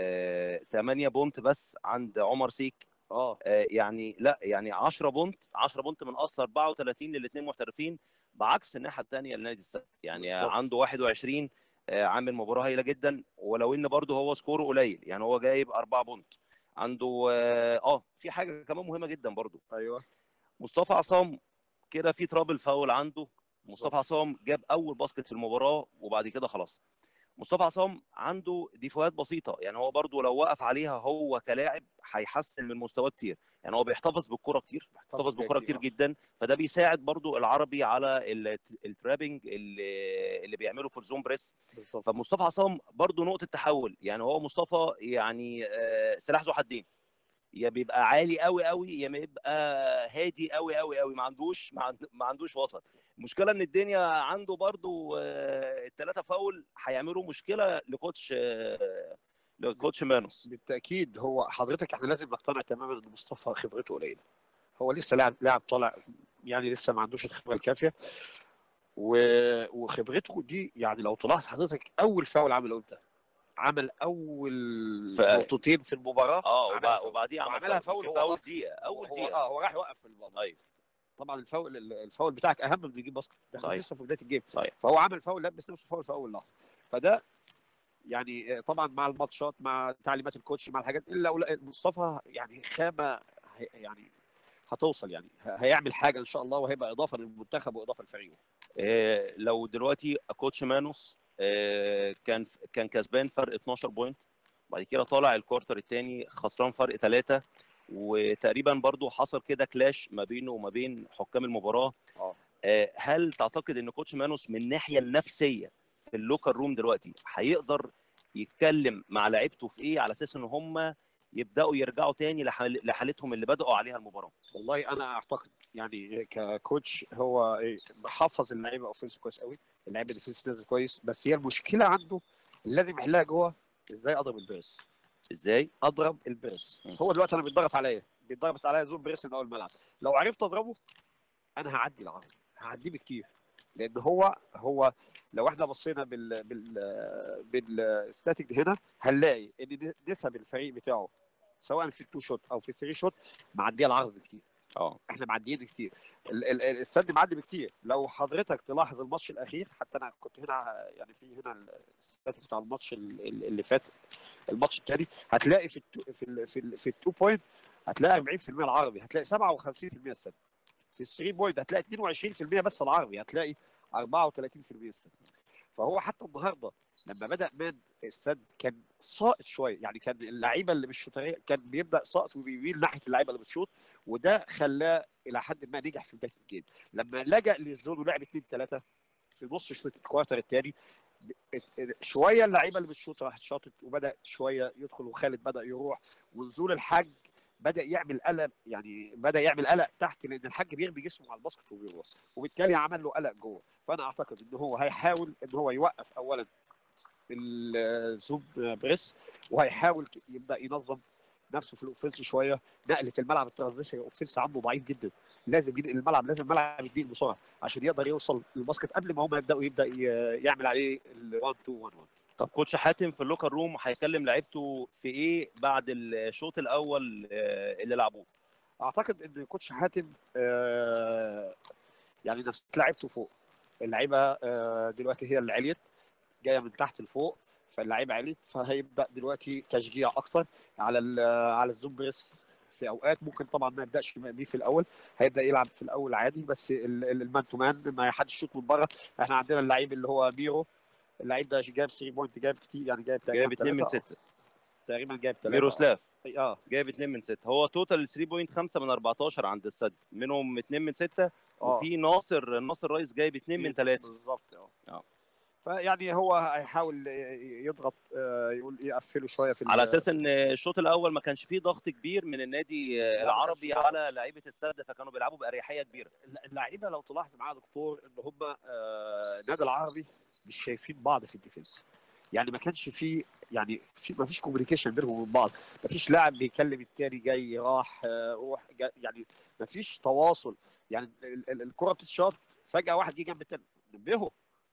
آه، 8 بونت بس عند عمر سيك اه آه، يعني لا يعني 10 بونت 10 بونت من اصل 34 للاثنين محترفين بعكس الناحيه الثانيه لنادي السد يعني بالظبط. عنده 21 آه، عامل مباراه هايله جدا ولو ان برضه هو سكوره قليل يعني هو جايب 4 بونت عنده اه آه، في حاجه كمان مهمه جدا برضه ايوه مصطفى عصام كده في ترابل فاول عنده مصطفى عصام جاب اول باسكت في المباراه وبعد كده خلاص مصطفى عصام عنده ديفوهات بسيطه يعني هو برضو لو وقف عليها هو كلاعب هيحسن من مستواه كتير يعني هو بيحتفظ بالكره كتير بيحتفظ بالكره كتير جدا فده بيساعد برضو العربي على ال- الترابنج اللي اللي بيعمله في الزون بريس بالظبط فمصطفى عصام برضو نقطه تحول يعني هو مصطفى يعني آه، سلاح ذو حدين يا بيبقى عالي قوي قوي يا بيبقى هادي قوي قوي قوي ما عندوش ما عند- ما عندوش وسط المشكله ان الدنيا عنده برضو آه، الثلاثه فاول هيعملوا مشكله لكوتش آه، لكوتش مانوس بالتاكيد هو حضرتك احنا لازم نقتنع تماما ان مصطفى خبرته قليله هو لسه لاعب لاعب طالع يعني لسه ما عندوش الخبره الكافيه و... وخبرته دي يعني لو تلاحظ حضرتك اول فاول عمله امتى؟ عمل اول ف- نقطتين في المباراه اه عملها وبع- فاول. وبعديه عمل وعملها فاول في هو اول راح- دقيقه اول هو دقيقه اه هو راح يوقف في المباراه ايوه طبعا الفاول الفاول بتاعك اهم من يجيب باسكت ده صحيح. لسه في بدايه الجيم صحيح. فهو عمل فاول لبس نفسه فاول في اول لحظه فده يعني آه، طبعا مع الماتشات مع تعليمات الكوتش مع الحاجات الا ولا- مصطفى يعني خامه هي- يعني هتوصل يعني ه- هيعمل حاجه ان شاء الله وهيبقى اضافه للمنتخب واضافه لفريقه آه، لو دلوقتي كوتش مانوس آه، كان كان كسبان فرق 12 بوينت بعد كده طالع الكوارتر الثاني خسران فرق ثلاثة وتقريبا برضو حصل كده كلاش ما بينه وما بين حكام المباراة اه. آه، هل تعتقد ان كوتش مانوس من الناحية النفسية في اللوكر روم دلوقتي هيقدر يتكلم مع لعيبته في ايه على اساس ان هم يبداوا يرجعوا تاني لحال- لحالتهم اللي بداوا عليها المباراة والله انا اعتقد يعني ككوتش هو إيه، محفظ اللعيبه اوفنس كويس قوي اللعيبه ديفنس نازل كويس بس هي المشكله عنده اللي لازم يحلها جوه ازاي اضرب البريس ازاي اضرب البريس م. هو دلوقتي انا بيتضغط عليا بيتضغط عليا زون بريس من اول الملعب لو عرفت اضربه انا هعدي العرض هعديه بكتير لان هو هو لو احنا بصينا بال بال بالستاتيك هنا هنلاقي ان نسب الفريق بتاعه سواء في التو شوت او في الثري شوت معديه العرض بكتير اه احنا معديين كتير ال- ال- ال- السد معدي بكتير لو حضرتك تلاحظ الماتش الاخير حتى انا كنت هنا يعني في هنا الستاتيك بتاع الماتش ال- ال- اللي فات الماتش التاني هتلاقي في التو في ال في, ال في التو بوينت هتلاقي 40% العربي هتلاقي 57% السد في الثري بوينت هتلاقي 22% بس العربي هتلاقي 34% السد فهو حتى النهارده لما بدا مان السد كان ساقط شويه يعني كان اللعيبه اللي مش شوطريه كان بيبدا ساقط وبيميل ناحيه اللعيبه اللي بتشوط وده خلاه الى حد ما نجح في بدايه الجيم لما لجا للزون ولعب 2 3 في نص شوط الكوارتر الثاني شويه اللعيبه اللي بتشوط راحت شاطت وبدا شويه يدخل وخالد بدا يروح ونزول الحاج بدا يعمل قلق يعني بدا يعمل قلق تحت لان الحاج بيرمي جسمه على الباسكت وبيروح وبالتالي عمل له قلق جوه فانا اعتقد ان هو هيحاول ان هو يوقف اولا الزوم بريس وهيحاول ك- يبدا ينظم نفسه في الاوفنس شويه نقله الملعب الترانزيشن الاوفنس عنده ضعيف جدا لازم ينقل الملعب لازم الملعب يديه بسرعه عشان يقدر يوصل للباسكت قبل ما هم يبداوا يبدا ي- يعمل عليه ال 1 2 1 1 طب كوتش حاتم في اللوكر روم هيكلم لعيبته في ايه بعد الشوط الاول آه، اللي لعبوه اعتقد ان كوتش حاتم آه، يعني نفس لعيبته فوق اللعيبه آه، دلوقتي هي اللي عليت جايه من تحت لفوق فاللعيبه عليت فهيبدا دلوقتي تشجيع اكتر على ال- على الزوم بريس في اوقات ممكن طبعا ما يبداش بيه في الاول هيبدا يلعب في الاول عادي بس ال- ال- المان تو مان ما حدش يشوط من بره احنا عندنا اللعيب اللي هو ميرو اللعيب ده جايب 3 بوينت جايب كتير يعني جايب تقريبا جايب 2 من تلاتة. 6 تقريبا جايب 3 ميروسلاف اه جايب 2 من 6 هو توتال 3 بوينت 5 من 14 عند السد منهم 2 من 6 آه. وفي ناصر ناصر رئيس جايب اتنين من ثلاثه بالظبط اه آه. فيعني هو هيحاول يضغط آه، يقول يقفله شويه في ال- على اساس ان الشوط الاول ما كانش فيه ضغط كبير من النادي لا، العربي ما كانش على لعيبه السد فكانوا بيلعبوا باريحيه كبيره اللعيبه لو تلاحظ معايا يا دكتور ان هم آه، النادي العربي مش شايفين بعض في الديفنس يعني ما كانش في يعني في ما فيش كوميونيكيشن بينهم وبين بعض ما فيش لاعب بيكلم التاني جاي راح آه، روح جاي يعني ما فيش تواصل يعني ال- ال- الكره بتتشاط فجاه واحد جه جنب التاني نبهه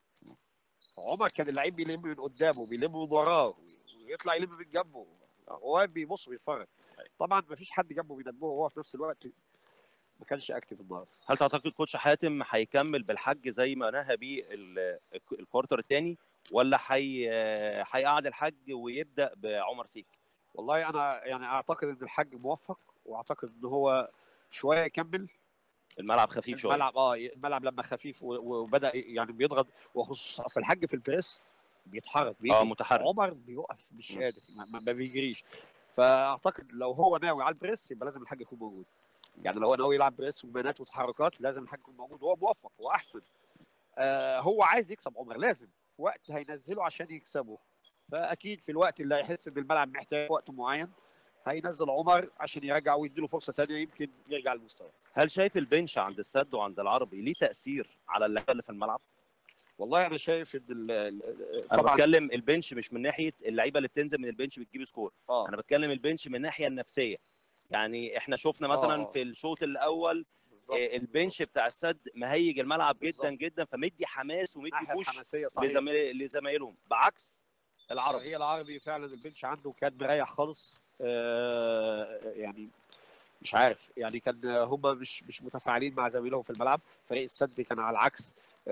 عمر كان اللعيب بيلم من قدامه بيلم من وراه ويطلع يلم من جنبه هو بيبص بيتفرج طبعا ما فيش حد جنبه بينبهه وهو في نفس الوقت ما كانش اكتف النهارده هل تعتقد كوتش حاتم هيكمل بالحج زي ما نهى بيه ال- الكوارتر الثاني ولا هي هيقعد الحج ويبدا بعمر سيك والله انا يعني اعتقد ان الحاج موفق واعتقد ان هو شويه يكمل الملعب خفيف شويه الملعب اه الملعب لما خفيف و- وبدا يعني بيضغط وخصوصا اصل الحاج في البريس بيتحرك بيجري اه متحرك عمر بيقف مش مم. قادر ما, ما- ما بيجريش فاعتقد لو هو ناوي على البريس يبقى لازم الحاج يكون موجود يعني لو هو ناوي يلعب بريس وبيانات وتحركات لازم الحاج يكون موجود وهو موفق واحسن آه هو عايز يكسب عمر لازم في وقت هينزله عشان يكسبه فاكيد في الوقت اللي هيحس ان الملعب محتاج وقت معين هينزل عمر عشان يرجع ويديله فرصه ثانيه يمكن يرجع للمستوى هل شايف البنش عند السد وعند العربي ليه تاثير على اللعيبه اللي في الملعب والله انا شايف ان ال- ال- انا طبعا بتكلم البنش مش من ناحيه اللعيبه اللي بتنزل من البنش بتجيب سكور اه انا بتكلم البنش من الناحيه النفسيه يعني احنا شفنا مثلا آه. في الشوط الاول بالظبط. آه، البنش بتاع السد مهيج الملعب جدا بالظبط. جدا فمدي حماس ومدي الناحيه بوش الحماسيه صحيح لزمايل- لزمايلهم بعكس العربي هي العربي فعلا البنش عنده كان مريح خالص آه يعني مش عارف يعني كان هم مش مش متفاعلين مع زميلهم في الملعب فريق السد كان على العكس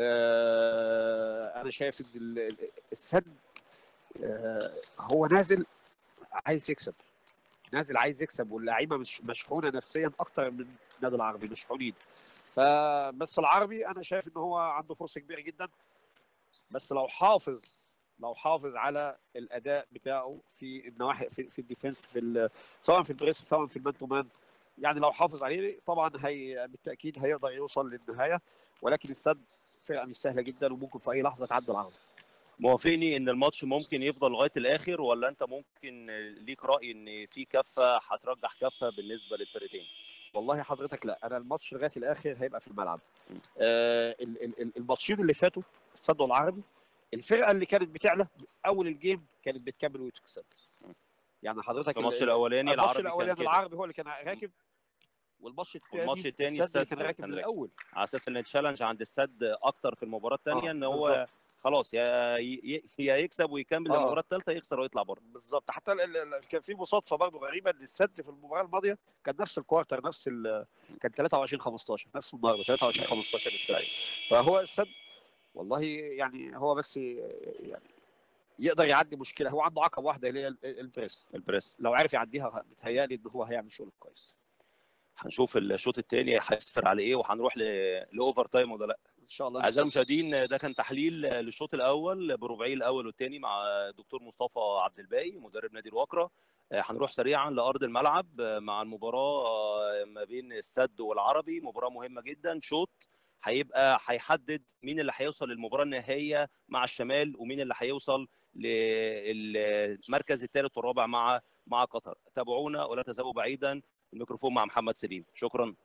آه انا شايف ان ال- ال- السد آه هو نازل عايز يكسب نازل عايز يكسب واللعيبه مش مشحونه نفسيا اكتر من النادي العربي مشحونين فبس العربي انا شايف ان هو عنده فرصه كبيره جدا بس لو حافظ لو حافظ على الاداء بتاعه في النواحي في, في الديفنس في ال- سواء في البريس سواء في المان تو مان يعني لو حافظ عليه طبعا هي بالتاكيد هيقدر يوصل للنهايه ولكن السد فرقه مش سهله جدا وممكن في اي لحظه تعدي العرض موافقني ان الماتش ممكن يفضل لغايه الاخر ولا انت ممكن ليك راي ان في كفه هترجح كفه بالنسبه للفرقتين والله حضرتك لا انا الماتش لغايه الاخر هيبقى في الملعب آه ال- ال- ال- الماتشين اللي فاتوا السد والعربي الفرقه اللي كانت بتعلى اول الجيم كانت بتكمل وتكسب يعني حضرتك في الماتش ال- الاولاني الماتش العربي كان الاولاني كده العربي هو اللي كان راكب والماتش الثاني والماتش التاني السد اللي السد كان راكب كان من راكب. الاول على اساس ان التشالنج عند السد اكتر في المباراه الثانيه آه، ان هو بالظبط. خلاص يا ي- يا يكسب ويكمل آه. المباراه الثالثه يخسر ويطلع بره بالظبط حتى ال- ال- ال- كان في مصادفه برضه غريبه ان السد في المباراه الماضيه كان نفس الكوارتر نفس ال- كان 23 15 نفس النهارده 23 15 السد فهو السد والله يعني هو بس يعني يقدر يعدي مشكله هو عنده عقبه واحده اللي هي ال- البريس البريس لو عرف يعديها متهيألي ان هو هيعمل شغل كويس هنشوف الشوط الثاني هيصفر على ايه وهنروح ل- لاوفر تايم ولا لا ان شاء الله اعزائي المشاهدين ده كان تحليل للشوط الاول بربعي الاول والثاني مع الدكتور مصطفى عبد الباقي مدرب نادي الوكره هنروح سريعا لارض الملعب مع المباراه ما بين السد والعربي مباراه مهمه جدا شوط هيبقى هيحدد مين اللي هيوصل للمباراه النهائيه مع الشمال ومين اللي هيوصل للمركز الثالث والرابع مع مع قطر تابعونا ولا تذهبوا بعيدا الميكروفون مع محمد سليم شكرا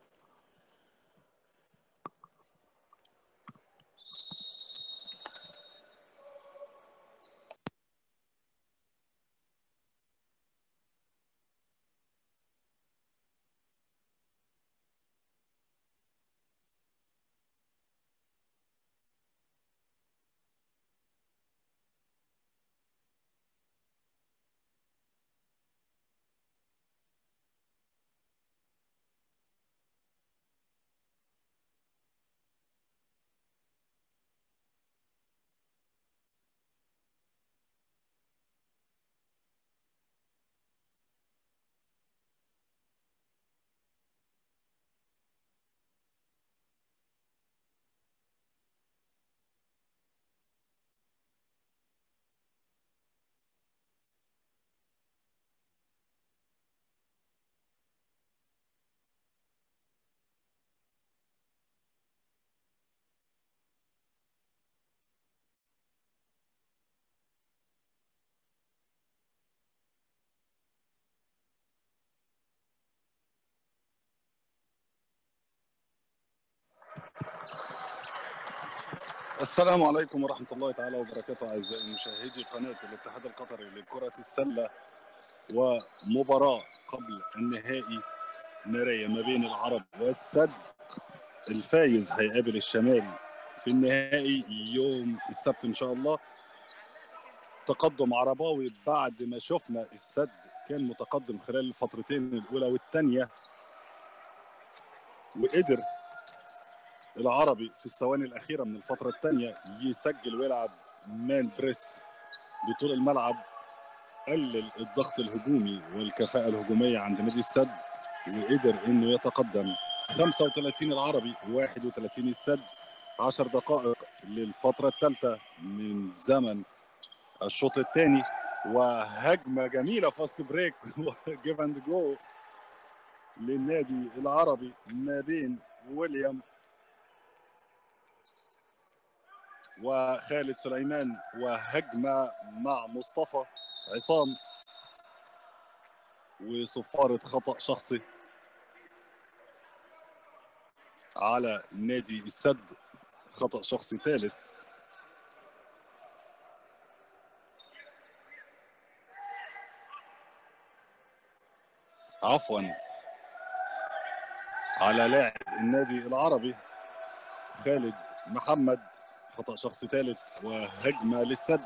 السلام عليكم ورحمة الله تعالى وبركاته أعزائي مشاهدي قناة الاتحاد القطري لكرة السلة ومباراة قبل النهائي نارية ما بين العرب والسد الفايز هيقابل الشمال في النهائي يوم السبت إن شاء الله تقدم عرباوي بعد ما شفنا السد كان متقدم خلال الفترتين الأولى والثانية وقدر العربي في الثواني الأخيرة من الفترة الثانية يسجل ويلعب مان بريس بطول الملعب قلل الضغط الهجومي والكفاءة الهجومية عند نادي السد وقدر انه يتقدم 35 العربي 31 السد 10 دقائق للفترة الثالثة من زمن الشوط الثاني وهجمة جميلة فاست بريك جيف اند جو للنادي العربي ما بين ويليام وخالد سليمان وهجمة مع مصطفى عصام وصفارة خطأ شخصي على نادي السد خطأ شخصي ثالث عفوا على لاعب النادي العربي خالد محمد خطأ شخصي ثالث وهجمة للسد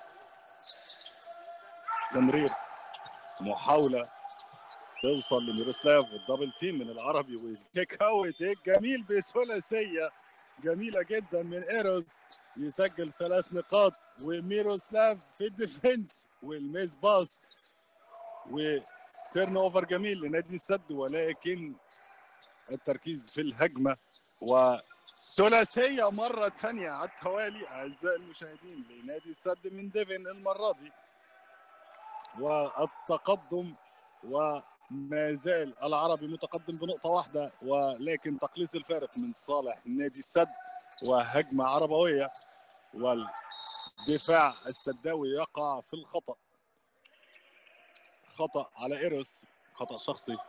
تمرير محاولة توصل لميروسلاف الدبل تيم من العربي والكيك اوت الجميل بثلاثية جميلة جدا من ايروس يسجل ثلاث نقاط وميروسلاف في الديفنس والميس باس وتيرن اوفر جميل لنادي السد ولكن التركيز في الهجمة وثلاثية مرة ثانية على التوالي أعزائي المشاهدين لنادي السد من ديفن المرة دي والتقدم وما زال العربي متقدم بنقطة واحدة ولكن تقليص الفارق من صالح نادي السد وهجمة عربوية والدفاع السداوي يقع في الخطأ خطأ على إيروس خطأ شخصي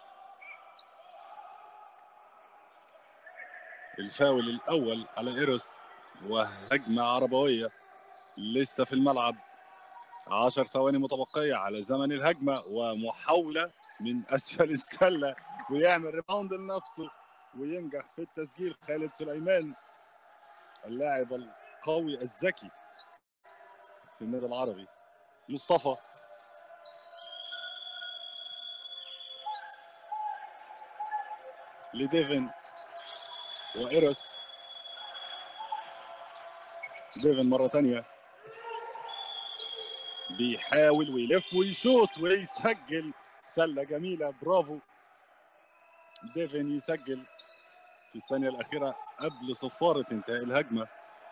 الفاول الأول على إيروس وهجمة عربوية لسه في الملعب عشر ثواني متبقية على زمن الهجمة ومحاولة من أسفل السلة ويعمل ريباوند لنفسه وينجح في التسجيل خالد سليمان اللاعب القوي الذكي في النادي العربي مصطفى لديفن وإيروس ديفن مرة ثانية بيحاول ويلف ويشوط ويسجل سلة جميلة برافو ديفن يسجل في الثانية الأخيرة قبل صفارة انتهاء الهجمة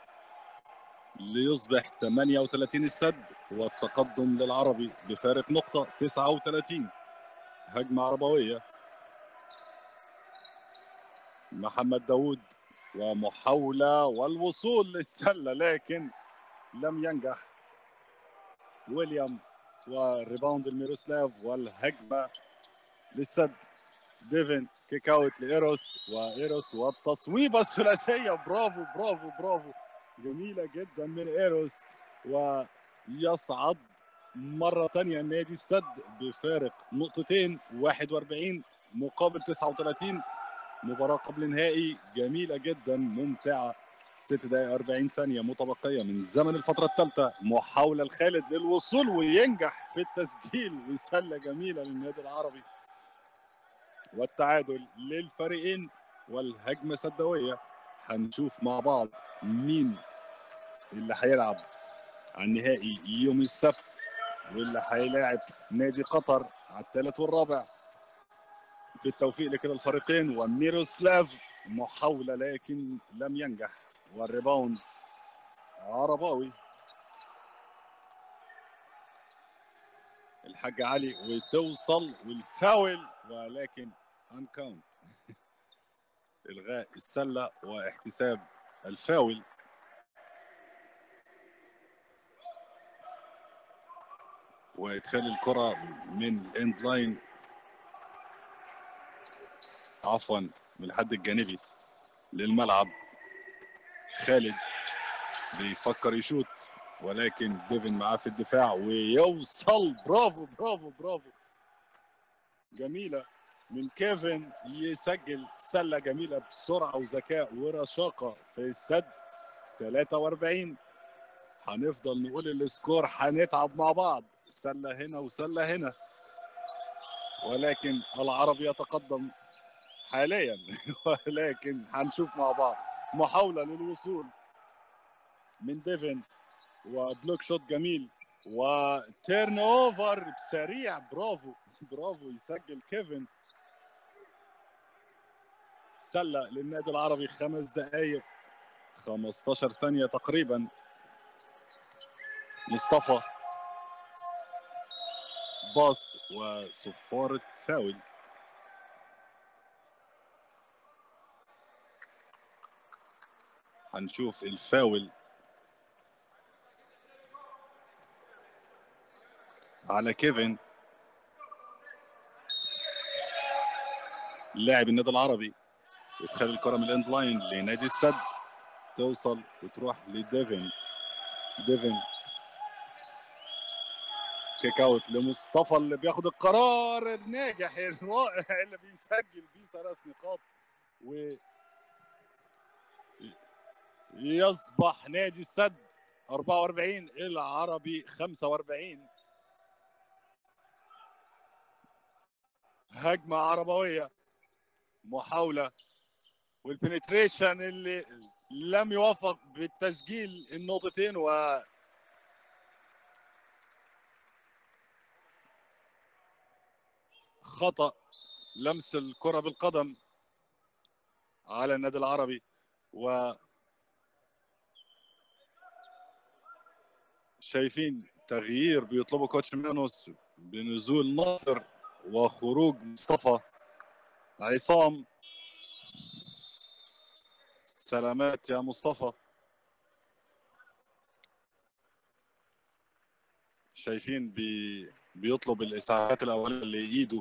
ليصبح 38 السد والتقدم للعربي بفارق نقطة 39 هجمة عربوية محمد داوود ومحاولة والوصول للسلة لكن لم ينجح ويليام وريباوند الميروسلاف والهجمة للسد ديفن كيك اوت لايروس وايروس والتصويبة الثلاثية برافو برافو برافو جميلة جدا من ايروس ويصعد مرة ثانية نادي السد بفارق نقطتين 41 مقابل 39 مباراة قبل نهائي جميلة جدا ممتعة ست دقائق 40 ثانية متبقية من زمن الفترة الثالثة محاولة لخالد للوصول وينجح في التسجيل وسلة جميلة للنادي العربي والتعادل للفريقين والهجمة سدوية هنشوف مع بعض مين اللي هيلعب على النهائي يوم السبت واللي هيلاعب نادي قطر على الثالث والرابع بالتوفيق لكلا الفريقين وميروسلاف محاولة لكن لم ينجح والريباوند عرباوي الحاج علي وتوصل والفاول ولكن انكاونت الغاء السله واحتساب الفاول وادخال الكره من الاند لاين عفوا من الحد الجانبي للملعب خالد بيفكر يشوت ولكن ديفن معاه في الدفاع ويوصل برافو برافو برافو جميلة من كيفن يسجل سلة جميلة بسرعة وذكاء ورشاقة في السد 43 هنفضل نقول السكور هنتعب مع بعض سلة هنا وسلة هنا ولكن العربي يتقدم حاليا ولكن هنشوف مع بعض محاولة للوصول من ديفن وبلوك شوت جميل وتيرن اوفر سريع برافو برافو يسجل كيفن سلة للنادي العربي خمس دقائق 15 ثانية تقريبا مصطفى باص وصفارة فاول هنشوف الفاول على كيفن لاعب النادي العربي يدخل الكرة من الاند لاين لنادي السد توصل وتروح لديفن ديفن كيك اوت لمصطفى اللي بياخد القرار الناجح الرائع اللي بيسجل بيه ثلاث نقاط و يصبح نادي السد 44 العربي 45 هجمة عربوية محاولة والبنتريشن اللي لم يوفق بالتسجيل النقطتين و خطأ لمس الكرة بالقدم على النادي العربي و شايفين تغيير بيطلبه كوتش مانوس بنزول ناصر وخروج مصطفى عصام سلامات يا مصطفى شايفين بي بيطلب الاسعافات الاوليه لايده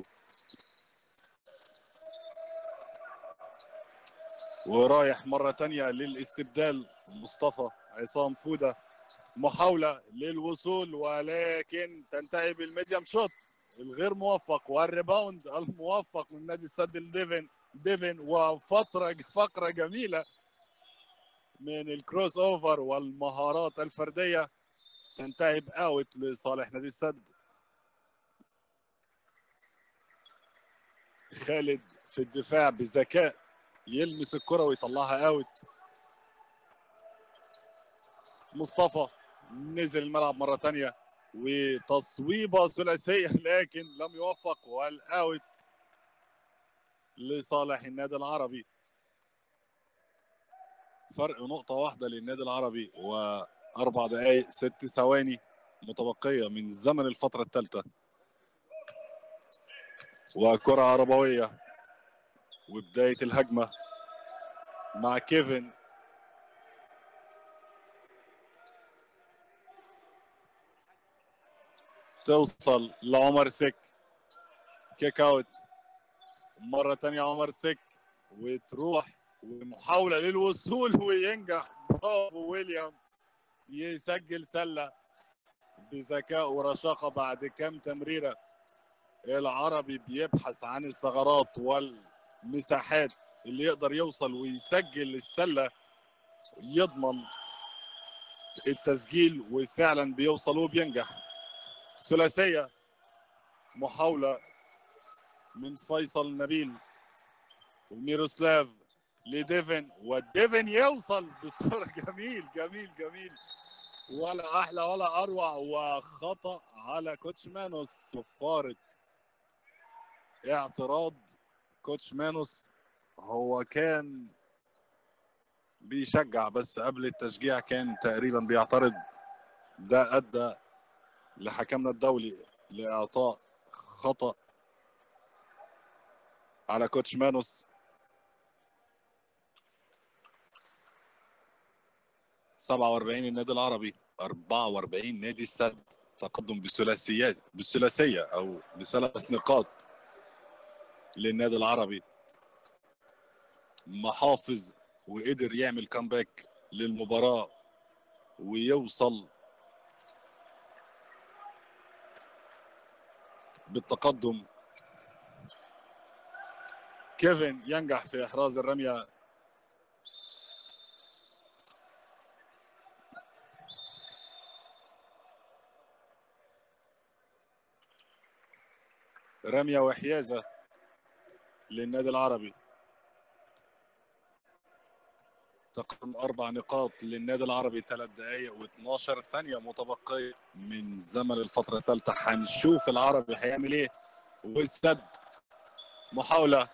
ورايح مره تانية للاستبدال مصطفى عصام فوده محاوله للوصول ولكن تنتهي بالميديم شوت الغير موفق والريباوند الموفق من نادي السد لديفن ديفن وفتره فقره جميله من الكروس اوفر والمهارات الفرديه تنتهي باوت لصالح نادي السد خالد في الدفاع بذكاء يلمس الكره ويطلعها اوت مصطفى نزل الملعب مره ثانيه وتصويبه ثلاثيه لكن لم يوفق والاوت لصالح النادي العربي فرق نقطة واحدة للنادي العربي وأربع دقايق ست ثواني متبقية من زمن الفترة الثالثة وكرة عربوية وبداية الهجمة مع كيفن توصل لعمر سك كيك اوت مرة تانية عمر سك وتروح ومحاولة للوصول وينجح برافو ويليام يسجل سلة بذكاء ورشاقة بعد كام تمريرة العربي بيبحث عن الثغرات والمساحات اللي يقدر يوصل ويسجل السلة يضمن التسجيل وفعلا بيوصل وبينجح ثلاثية محاولة من فيصل نبيل وميروسلاف لديفن وديفن يوصل بصورة جميل جميل جميل ولا أحلى ولا أروع وخطأ على كوتش مانوس صفارة اعتراض كوتش مانوس هو كان بيشجع بس قبل التشجيع كان تقريبا بيعترض ده أدى لحكمنا الدولي لإعطاء خطأ على كوتش مانوس 47 النادي العربي 44 نادي السد تقدم بثلاثيات بالثلاثيه او بثلاث نقاط للنادي العربي محافظ وقدر يعمل كامباك للمباراه ويوصل بالتقدم كيفن ينجح في احراز الرميه رميه وحيازه للنادي العربي تقدم اربع نقاط للنادي العربي ثلاث دقائق و12 ثانيه متبقيه من زمن الفتره الثالثه هنشوف العربي هيعمل ايه والسد محاوله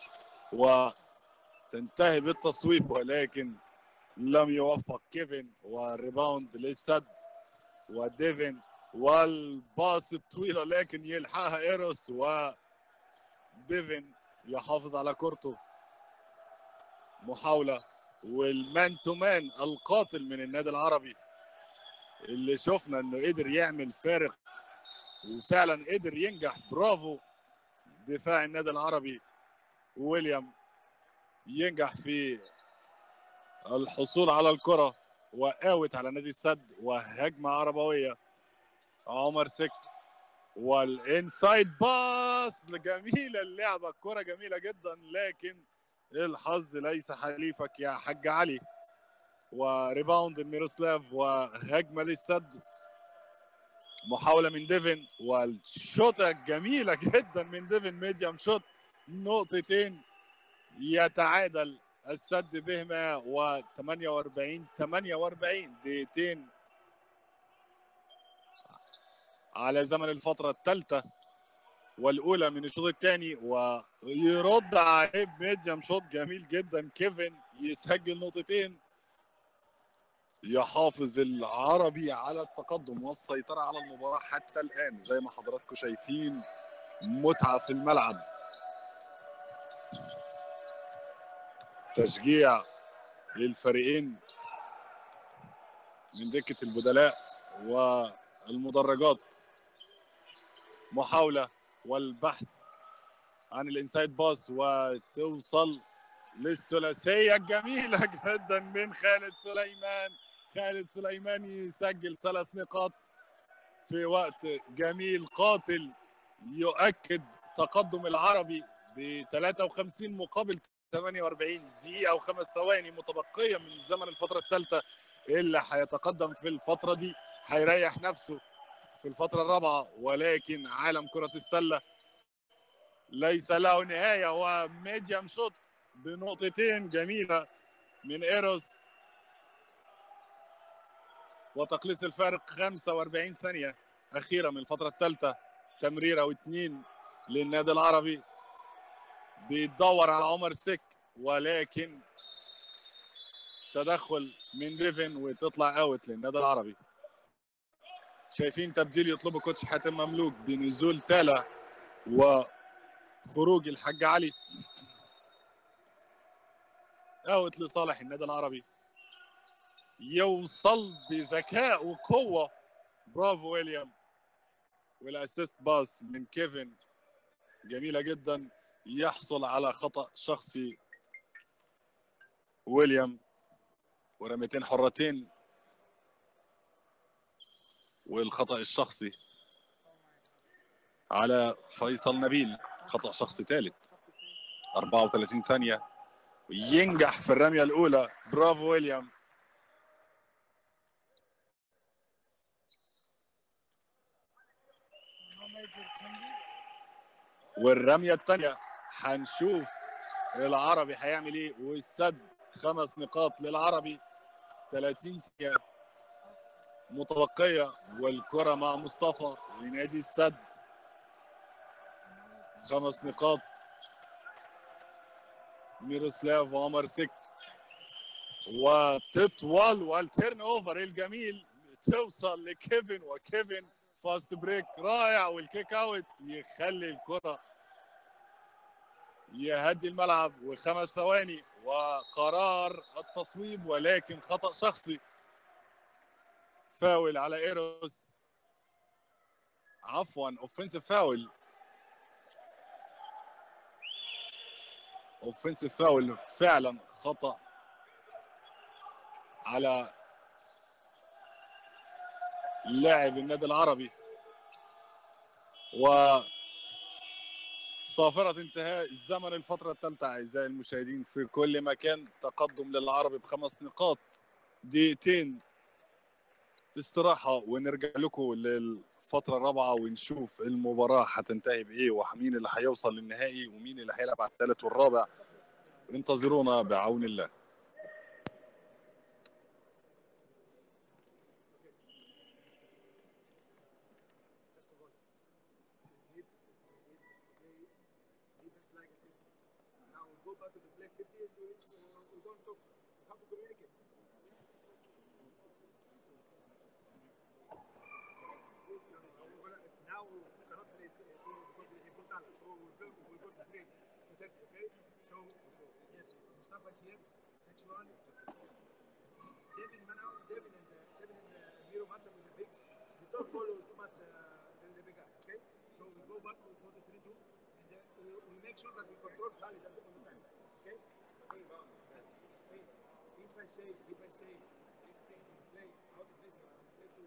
وتنتهي بالتصويب ولكن لم يوفق كيفن والريباوند للسد وديفن والباص الطويله لكن يلحقها ايروس وديفن يحافظ على كورته محاوله والمان تو مان القاتل من النادي العربي اللي شفنا انه قدر يعمل فارق وفعلا قدر ينجح برافو دفاع النادي العربي ويليام ينجح في الحصول على الكرة وقاوت على نادي السد وهجمة عربوية عمر سك والانسايد باس جميلة اللعبة الكرة جميلة جدا لكن الحظ ليس حليفك يا حاج علي وريباوند ميروسلاف وهجمة للسد محاولة من ديفن والشوطة جميلة جدا من ديفن ميديم شوت نقطتين يتعادل السد بهما و 48 48 دقيقتين على زمن الفترة الثالثة والأولى من الشوط الثاني ويرد عليه بميديم شوت جميل جدا كيفن يسجل نقطتين يحافظ العربي على التقدم والسيطرة على المباراة حتى الآن زي ما حضراتكم شايفين متعة في الملعب تشجيع للفريقين من دكة البدلاء والمدرجات محاولة والبحث عن الانسايد باس وتوصل للثلاثية الجميلة جدا من خالد سليمان خالد سليمان يسجل ثلاث نقاط في وقت جميل قاتل يؤكد تقدم العربي ب 53 مقابل 48 دقيقة وخمس ثواني متبقية من زمن الفترة الثالثة اللي هيتقدم في الفترة دي هيريح نفسه في الفترة الرابعة ولكن عالم كرة السلة ليس له نهاية وميديم شوت بنقطتين جميلة من ايروس وتقليص الفارق 45 ثانية أخيرة من الفترة الثالثة تمريرة واثنين للنادي العربي بيدور على عمر سك ولكن تدخل من ديفن وتطلع اوت للنادي العربي شايفين تبديل يطلبه كوتش حاتم مملوك بنزول تالا وخروج الحاج علي اوت لصالح النادي العربي يوصل بذكاء وقوه برافو ويليام والاسيست باس من كيفن جميله جدا يحصل على خطا شخصي ويليام ورميتين حرتين والخطا الشخصي على فيصل نبيل خطا شخصي ثالث 34 ثانيه ينجح في الرميه الاولى برافو ويليام والرميه الثانيه هنشوف العربي هيعمل ايه والسد خمس نقاط للعربي 30 ثانيه متبقيه والكره مع مصطفى ونادي السد خمس نقاط ميروسلاف وعمر سك وتطول والتيرن اوفر الجميل توصل لكيفن وكيفن فاست بريك رائع والكيك اوت يخلي الكره يهدي الملعب وخمس ثواني وقرار التصويب ولكن خطا شخصي فاول على ايروس عفوا اوفنسيف فاول اوفنسيف فاول فعلا خطا على لاعب النادي العربي و صافرة انتهاء الزمن الفترة الثالثة أعزائي المشاهدين في كل مكان تقدم للعربي بخمس نقاط دقيقتين استراحة ونرجع لكم للفترة الرابعة ونشوف المباراة هتنتهي بإيه ومين اللي هيوصل للنهائي ومين اللي هيلعب على الثالث والرابع انتظرونا بعون الله defense like it. Now we go back to the play 50 and we, we don't talk. We have to communicate. Now we cannot play uh, because they put talent. So we play, we go to play protect, okay? So yes, Mustafa here. Next one. David Manau, David and uh, David and uh, Miro Matza with the bigs. They don't follow too much uh, the, the big guy, okay? So we go back, we go to 3 2 and then we, we make sure that we control Khalid at the all the time. Okay? Hey, hey, if I say, if I say, play out of this, play to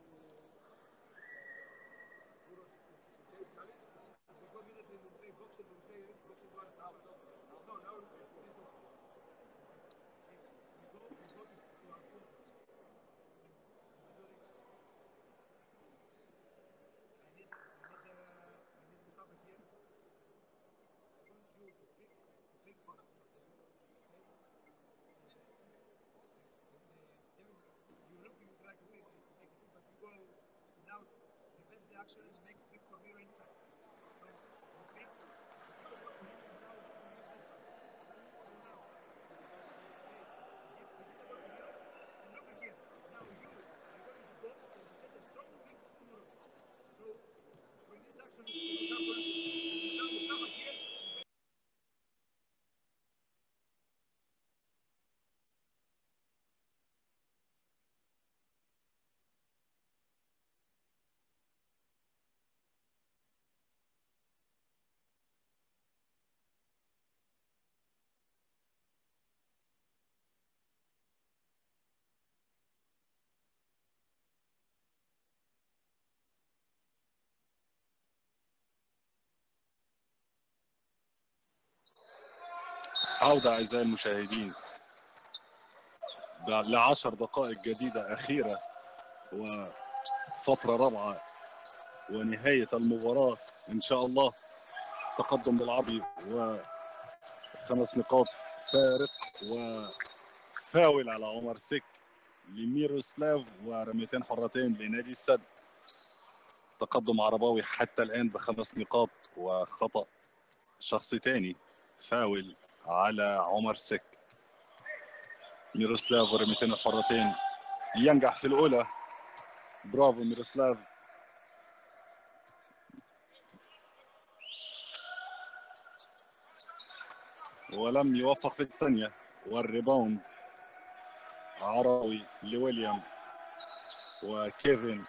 Kuros to chase Khalid, we go immediately to play boxing, we play boxing one hour. No, now we play three two. Hey, we go, we go to, to our full force. We do this. I need, I need, uh, I need Mustafa here. I want you to pick, to pick fast. Okay? You look you like a pick, you take a pick, but you go now defense the action and make pick from your inside. When you pick, you go back to him and now you make distance. So now, okay, give, give it back to Miros and look at here. Now you are going to go and you set a strong pick to Miros. So from this action, you have solution. Now Mustafa here. عودة أعزائي المشاهدين بعد لعشر دقائق جديدة أخيرة وفترة رابعة ونهاية المباراة إن شاء الله تقدم للعربي وخمس نقاط فارق وفاول على عمر سك لميروسلاف ورميتين حرتين لنادي السد تقدم عرباوي حتى الآن بخمس نقاط وخطأ شخصي تاني فاول على عمر سك ميروسلاف ورميتين الحرتين ينجح في الأولى برافو ميروسلاف ولم يوفق في الثانية والريباوند عراوي لويليام وكيفن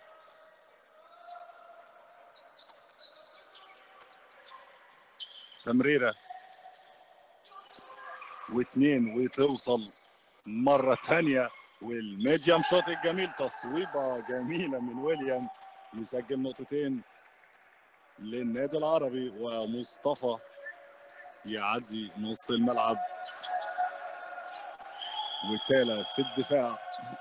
تمريرة واثنين وتوصل مرة ثانية والميديم شوت الجميل تصويبة جميلة من ويليام يسجل نقطتين للنادي العربي ومصطفى يعدي نص الملعب وتالا في الدفاع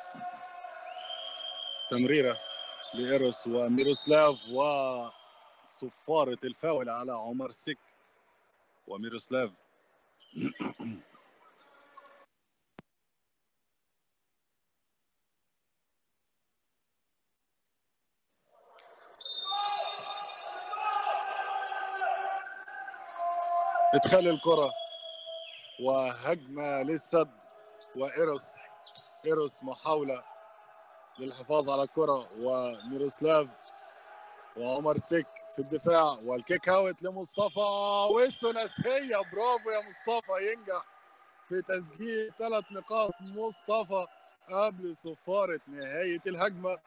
تمريرة لإيروس وميروسلاف وصفارة الفاول على عمر سك وميروسلاف ادخال الكرة وهجمة للسد وإيروس إيروس محاولة للحفاظ على الكرة وميروسلاف وعمر سك في الدفاع والكيك اوت لمصطفى والثلاثية برافو يا مصطفى ينجح في تسجيل ثلاث نقاط مصطفى قبل صفارة نهاية الهجمة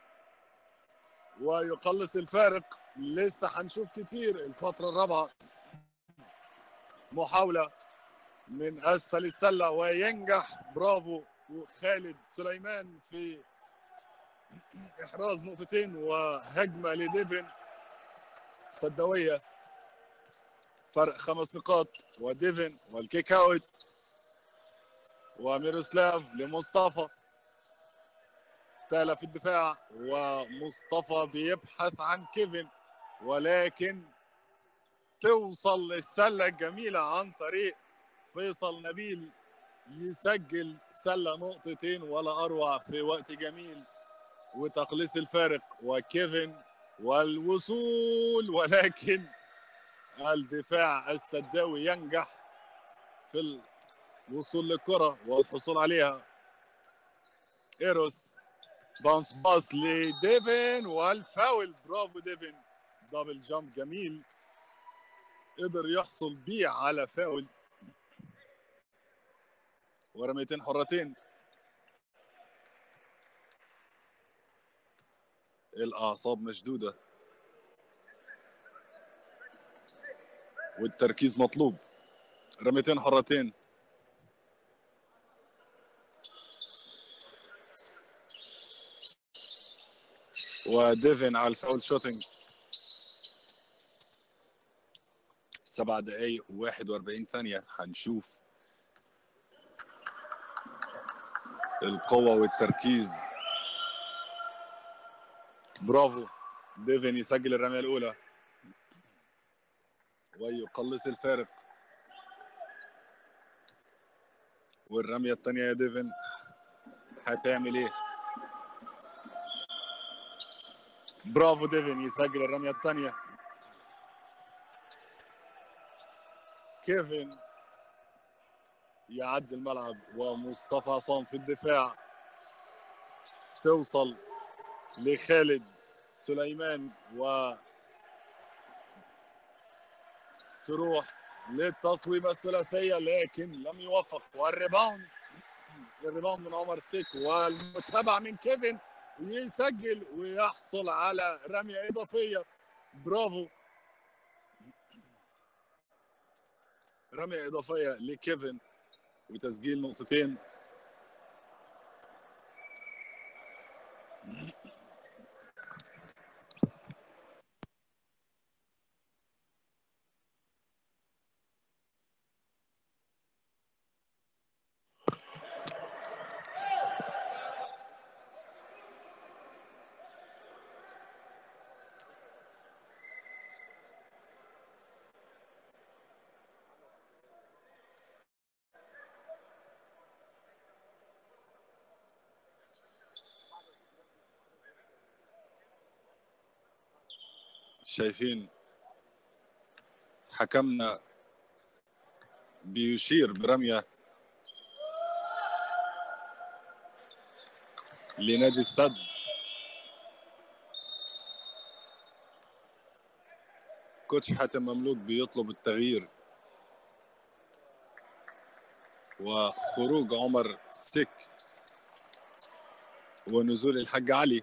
ويقلص الفارق لسه هنشوف كتير الفترة الرابعة محاولة من أسفل السلة وينجح برافو خالد سليمان في احراز نقطتين وهجمه لديفن سدويه فرق خمس نقاط وديفن والكيك اوت وميروسلاف لمصطفى تالا في الدفاع ومصطفى بيبحث عن كيفن ولكن توصل السله الجميله عن طريق فيصل نبيل يسجل سله نقطتين ولا اروع في وقت جميل وتقليص الفارق وكيفن والوصول ولكن الدفاع السداوي ينجح في الوصول للكره والحصول عليها ايروس باونس باس لديفن والفاول برافو ديفن دبل جامب جميل قدر يحصل بيه على فاول ورميتين حرتين الاعصاب مشدوده والتركيز مطلوب رميتين حرتين وديفن على الفاول شوتنج سبع دقايق و41 ثانية هنشوف القوة والتركيز برافو ديفن يسجل الرمية الأولى ويقلص الفارق والرمية الثانية يا ديفن هتعمل ايه؟ برافو ديفن يسجل الرمية الثانية كيفن يعدي الملعب ومصطفى عصام في الدفاع توصل لخالد سليمان و تروح للتصويبة الثلاثية لكن لم يوفق والريباوند الريباوند من عمر سيك والمتابعة من كيفن يسجل ويحصل على رمية إضافية برافو رمية إضافية لكيفن وتسجيل نقطتين شايفين حكمنا بيشير برمية لنادي السد كوتش حاتم مملوك بيطلب التغيير وخروج عمر سك ونزول الحاج علي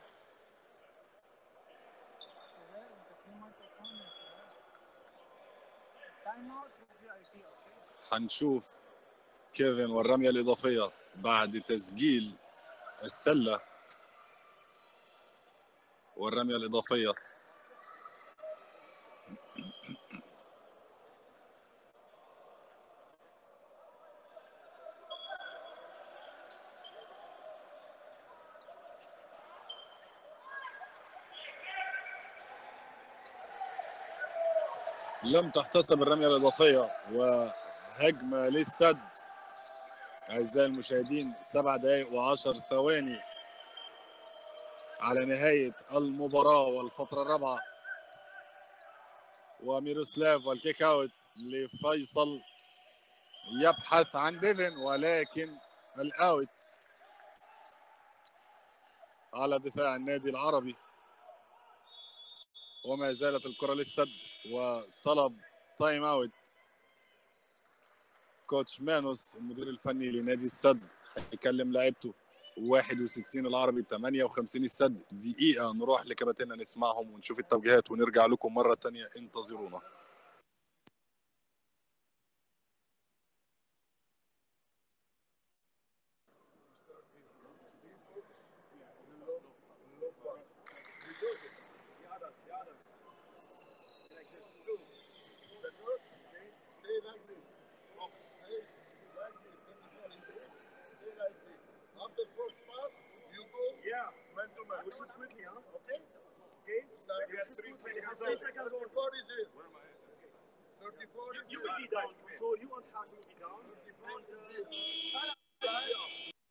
هنشوف كيفن والرمية الإضافية بعد تسجيل السلة والرمية الإضافية لم تحتسب الرمية الإضافية وهجمة للسد أعزائي المشاهدين سبع دقائق وعشر ثواني على نهاية المباراة والفترة الرابعة وميروسلاف والكيك اوت لفيصل يبحث عن ديفن ولكن الاوت على دفاع النادي العربي وما زالت الكرة للسد وطلب تايم اوت كوتش مانوس المدير الفني لنادي السد هيكلم لعيبته 61 العربي 58 السد دقيقة نروح لكباتنة نسمعهم ونشوف التوجيهات ونرجع لكم مرة تانية انتظرونا low match. We shoot quickly, huh? Okay? Okay. It's like We we have shoot three quickly. seconds. Three seconds. 34 is it. 34 You, is you it. will be down for sure. You and Hash will be down. 34 And, is uh, it. Salah will be up.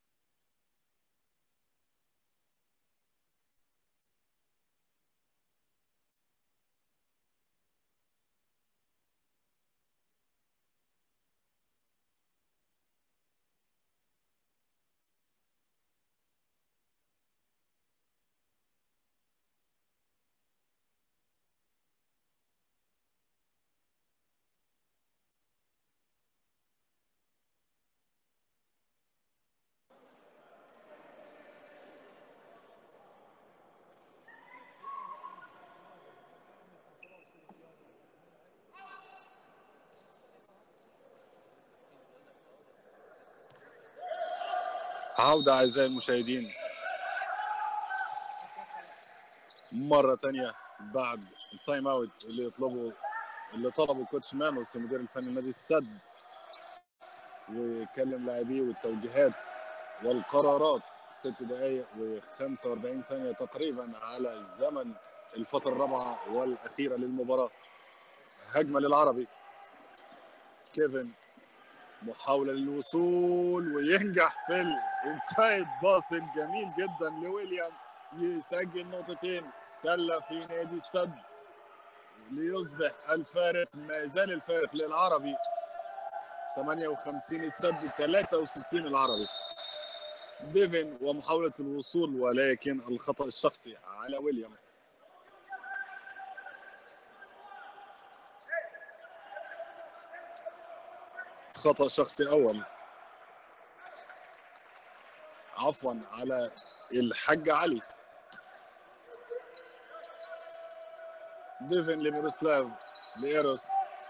عودة أعزائي المشاهدين مرة تانية بعد التايم اوت اللي يطلبه اللي طلبه كوتش مانوس المدير الفني لنادي السد ويكلم لاعبيه والتوجيهات والقرارات ست دقائق و45 ثانية تقريبا على زمن الفترة الرابعة والأخيرة للمباراة هجمة للعربي كيفن محاولة للوصول وينجح في الانسايد باص الجميل جدا لويليام يسجل نقطتين سلة في نادي السد ليصبح الفارق ما زال الفارق للعربي 58 السد 63 العربي ديفن ومحاولة الوصول ولكن الخطأ الشخصي على ويليام خطأ شخصي أول عفوا على الحاج علي ديفن لميروسلاف لإيروس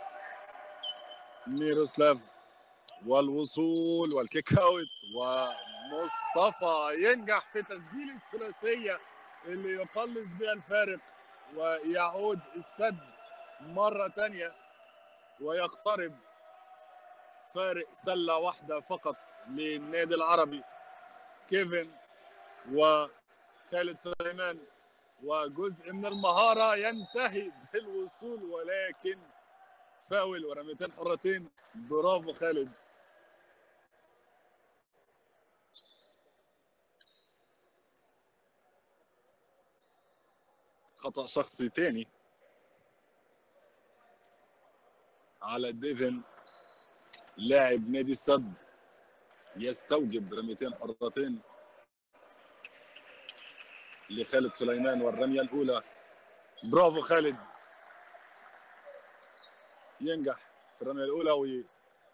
ميروسلاف والوصول والكيك اوت ومصطفى ينجح في تسجيل الثلاثية اللي يقلص بها الفارق ويعود السد مرة تانية ويقترب فارق سلة واحدة فقط للنادي العربي كيفن وخالد سليمان وجزء من المهارة ينتهي بالوصول ولكن فاول ورميتين حرتين برافو خالد خطأ شخصي تاني على ديفن لاعب نادي السد يستوجب رميتين حرتين لخالد سليمان والرمية الأولى برافو خالد ينجح في الرمية الأولى وي...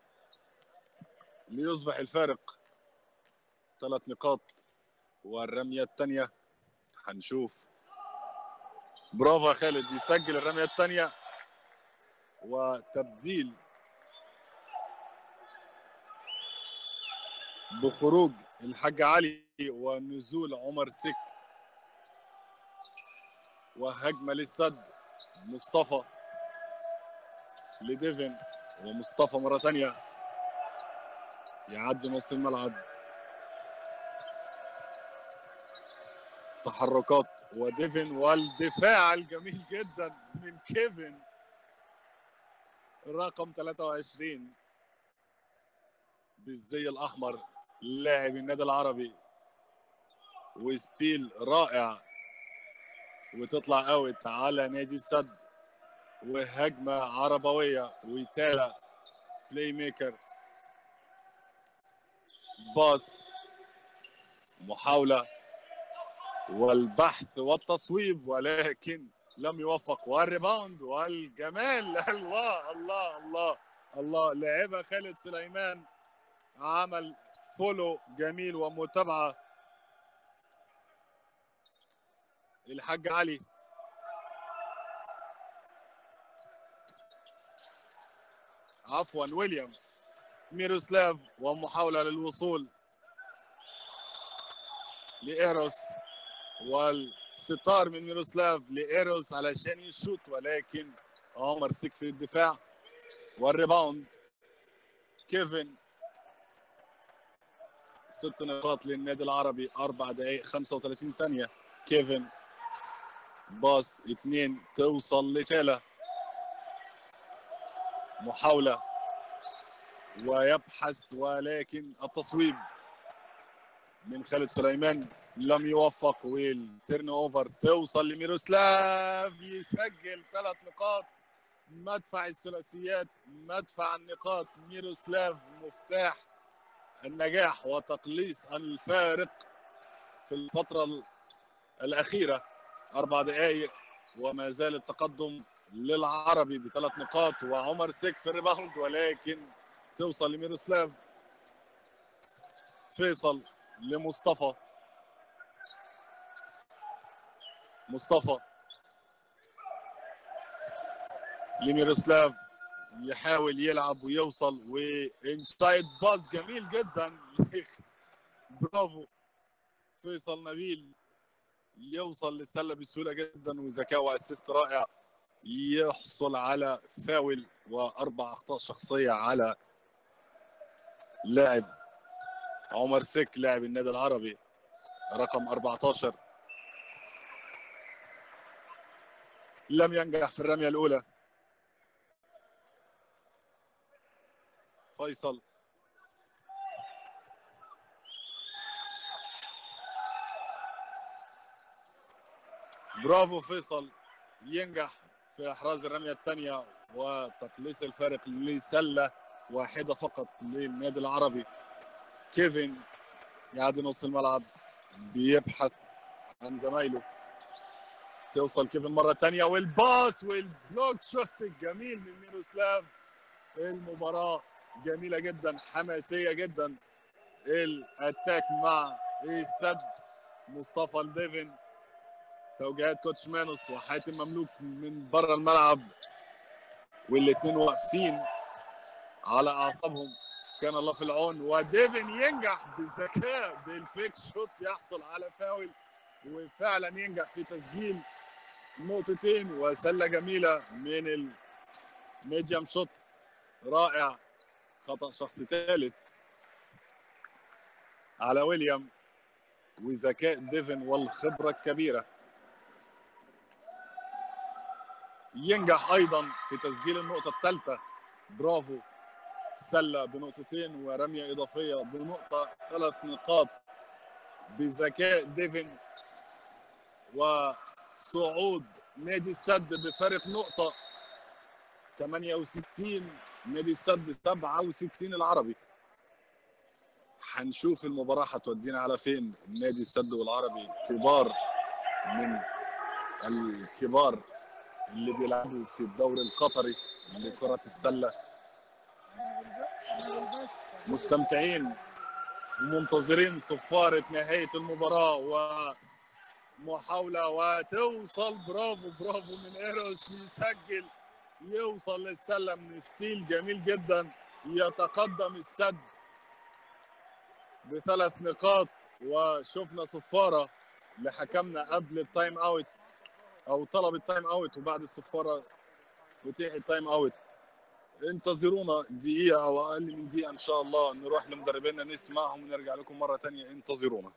ليصبح الفارق ثلاث نقاط والرمية الثانية هنشوف برافو يا خالد يسجل الرمية الثانية وتبديل بخروج الحاج علي ونزول عمر سك وهجمة للسد مصطفى لديفن ومصطفى مرة تانية يعدي نص الملعب تحركات وديفن والدفاع الجميل جدا من كيفن رقم 23 بالزي الأحمر لاعب النادي العربي وستيل رائع وتطلع اوت على نادي السد وهجمة عربوية ويتالا بلاي ميكر باص محاولة والبحث والتصويب ولكن لم يوفق والريباوند والجمال الله الله الله الله لعبها خالد سليمان عمل فولو جميل ومتابعة الحاج علي عفوا ويليام ميروسلاف ومحاولة للوصول لإيروس والستار من ميروسلاف لإيروس علشان يشوط ولكن عمر سك في الدفاع والريباوند كيفن ست نقاط للنادي العربي أربع دقائق 35 ثانية كيفن باص اتنين توصل لتالا محاولة ويبحث ولكن التصويب من خالد سليمان لم يوفق والتيرن اوفر توصل لميروسلاف يسجل ثلاث نقاط مدفع الثلاثيات مدفع النقاط ميروسلاف مفتاح النجاح وتقليص الفارق في الفترة ال- الأخيرة أربع دقائق وما زال التقدم للعربي بثلاث نقاط وعمر سيك في الريباوند ولكن توصل لميروسلاف فيصل لمصطفى مصطفى لميروسلاف يحاول يلعب ويوصل وانسايد باس جميل جدا برافو فيصل نبيل يوصل للسله بسهوله جدا وذكاء واسيست رائع يحصل على فاول واربع اخطاء شخصيه على لاعب عمر سك لاعب النادي العربي رقم 14 لم ينجح في الرميه الاولى فيصل برافو فيصل ينجح في احراز الرميه الثانيه وتقليص الفارق لسله واحده فقط للنادي العربي كيفن يعدي نص الملعب بيبحث عن زمايله توصل كيفن مره ثانيه والباس والبلوك شوت الجميل من ميروسلاف المباراه جميله جدا حماسيه جدا الاتاك مع السد مصطفى الديفن توجيهات كوتش مانوس وحاتم مملوك من بره الملعب والاثنين واقفين على اعصابهم كان الله في العون وديفن ينجح بذكاء بالفيك شوت يحصل على فاول وفعلا ينجح في تسجيل نقطتين وسله جميله من الميديم شوت رائع خطا شخصي ثالث على ويليام وذكاء ديفن والخبره الكبيره ينجح ايضا في تسجيل النقطه الثالثه برافو سله بنقطتين ورميه اضافيه بنقطه ثلاث نقاط بذكاء ديفن وصعود نادي السد بفارق نقطه 68 نادي السد 67 العربي هنشوف المباراه هتودينا على فين نادي السد والعربي كبار من الكبار اللي بيلعبوا في الدوري القطري لكرة السلة مستمتعين ومنتظرين صفارة نهاية المباراة ومحاولة وتوصل برافو برافو من ايروس يسجل يوصل للسلة من ستيل جميل جدا يتقدم السد بثلاث نقاط وشفنا صفارة لحكمنا قبل التايم اوت او طلب التايم اوت وبعد الصفاره اتيح التايم اوت انتظرونا دقيقه او اقل من دقيقه ان شاء الله نروح لمدربينا نسمعهم ونرجع لكم مره تانية انتظرونا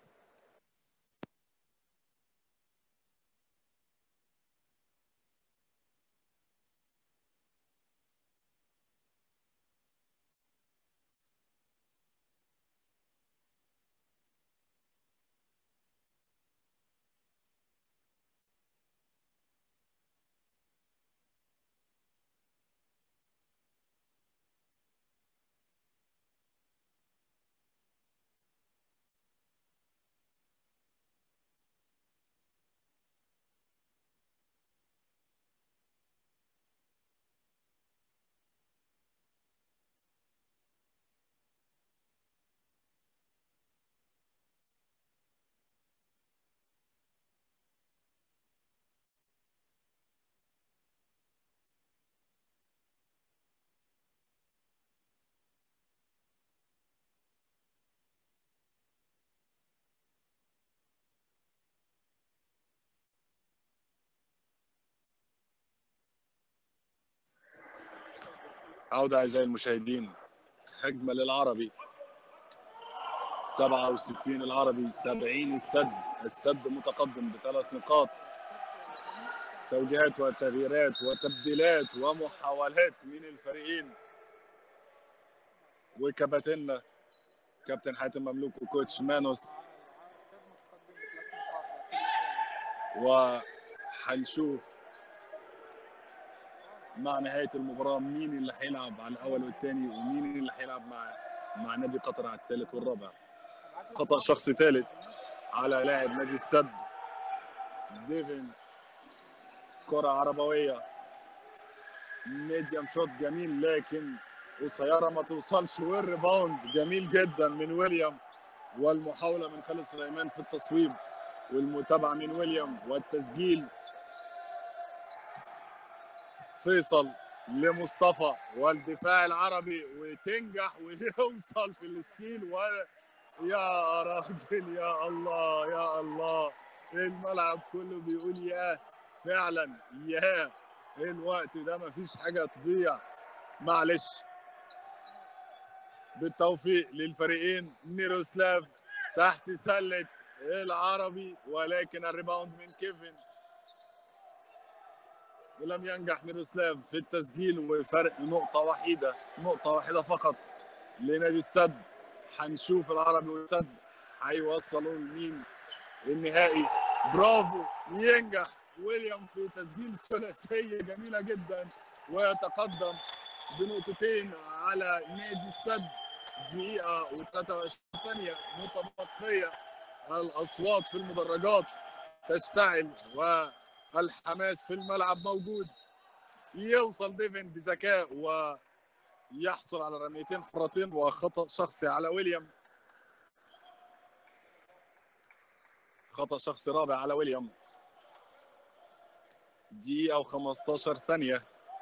عودة أعزائي المشاهدين هجمة للعربي 67 العربي 70 السد السد متقدم بثلاث نقاط توجيهات وتغييرات وتبديلات ومحاولات من الفريقين وكباتننا كابتن حاتم مملوك وكوتش مانوس وهنشوف مع نهايه المباراه مين اللي هيلعب على الاول والثاني ومين اللي هيلعب مع مع نادي قطر على الثالث والرابع خطا شخصي ثالث على لاعب نادي السد ديفن كره عربويه ميديم شوت جميل لكن قصيره ما توصلش والريباوند جميل جدا من ويليام والمحاوله من خالد سليمان في التصويب والمتابعه من ويليام والتسجيل فيصل لمصطفى والدفاع العربي وتنجح ويوصل في الستيل و يا راجل يا الله يا الله الملعب كله بيقول يا فعلا يا الوقت ده مفيش حاجه تضيع معلش بالتوفيق للفريقين ميروسلاف تحت سله العربي ولكن الريباوند من كيفن ولم ينجح ميروسلاف في التسجيل وفرق نقطة وحيدة نقطة واحدة فقط لنادي السد هنشوف العربي والسد هيوصلوا لمين النهائي برافو ينجح ويليام في تسجيل ثلاثية جميلة جدا ويتقدم بنقطتين على نادي السد دقيقة و23 ثانية متبقية الأصوات في المدرجات تشتعل والحماس في الملعب موجود يوصل ديفن بذكاء ويحصل على رميتين حرتين وخطأ شخصي على ويليام خطأ شخصي رابع على ويليام دقيقة و15 ثانية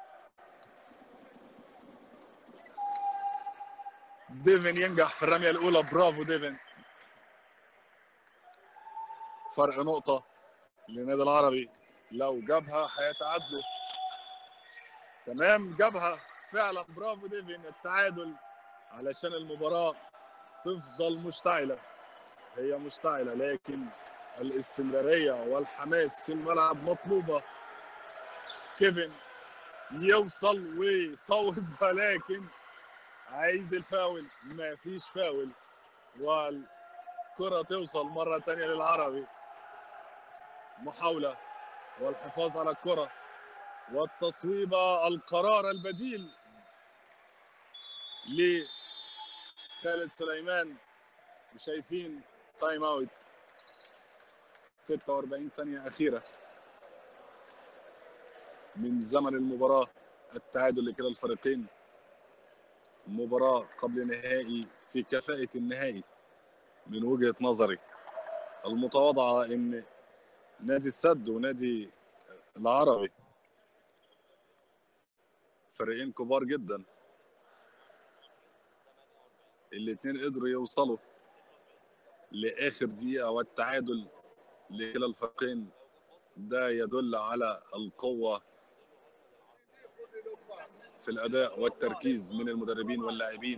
ديفن ينجح في الرمية الأولى برافو ديفن فرق نقطة للنادي العربي لو جابها هيتعدوا تمام جابها فعلا برافو ديفن التعادل علشان المباراة تفضل مشتعلة هي مشتعلة لكن الاستمرارية والحماس في الملعب مطلوبة كيفن يوصل ويصوب ولكن عايز الفاول ما فيش فاول والكرة توصل مرة تانية للعربي محاولة والحفاظ على الكرة والتصويبة القرار البديل لخالد سليمان وشايفين تايم اوت 46 ثانية أخيرة من زمن المباراة التعادل لكلا الفريقين مباراة قبل نهائي في كفاءة النهائي من وجهة نظري المتواضعة إن نادي السد ونادي العربي فريقين كبار جدا الاتنين قدروا يوصلوا لآخر دقيقة والتعادل لكلا الفريقين ده يدل على القوة في الأداء والتركيز من المدربين واللاعبين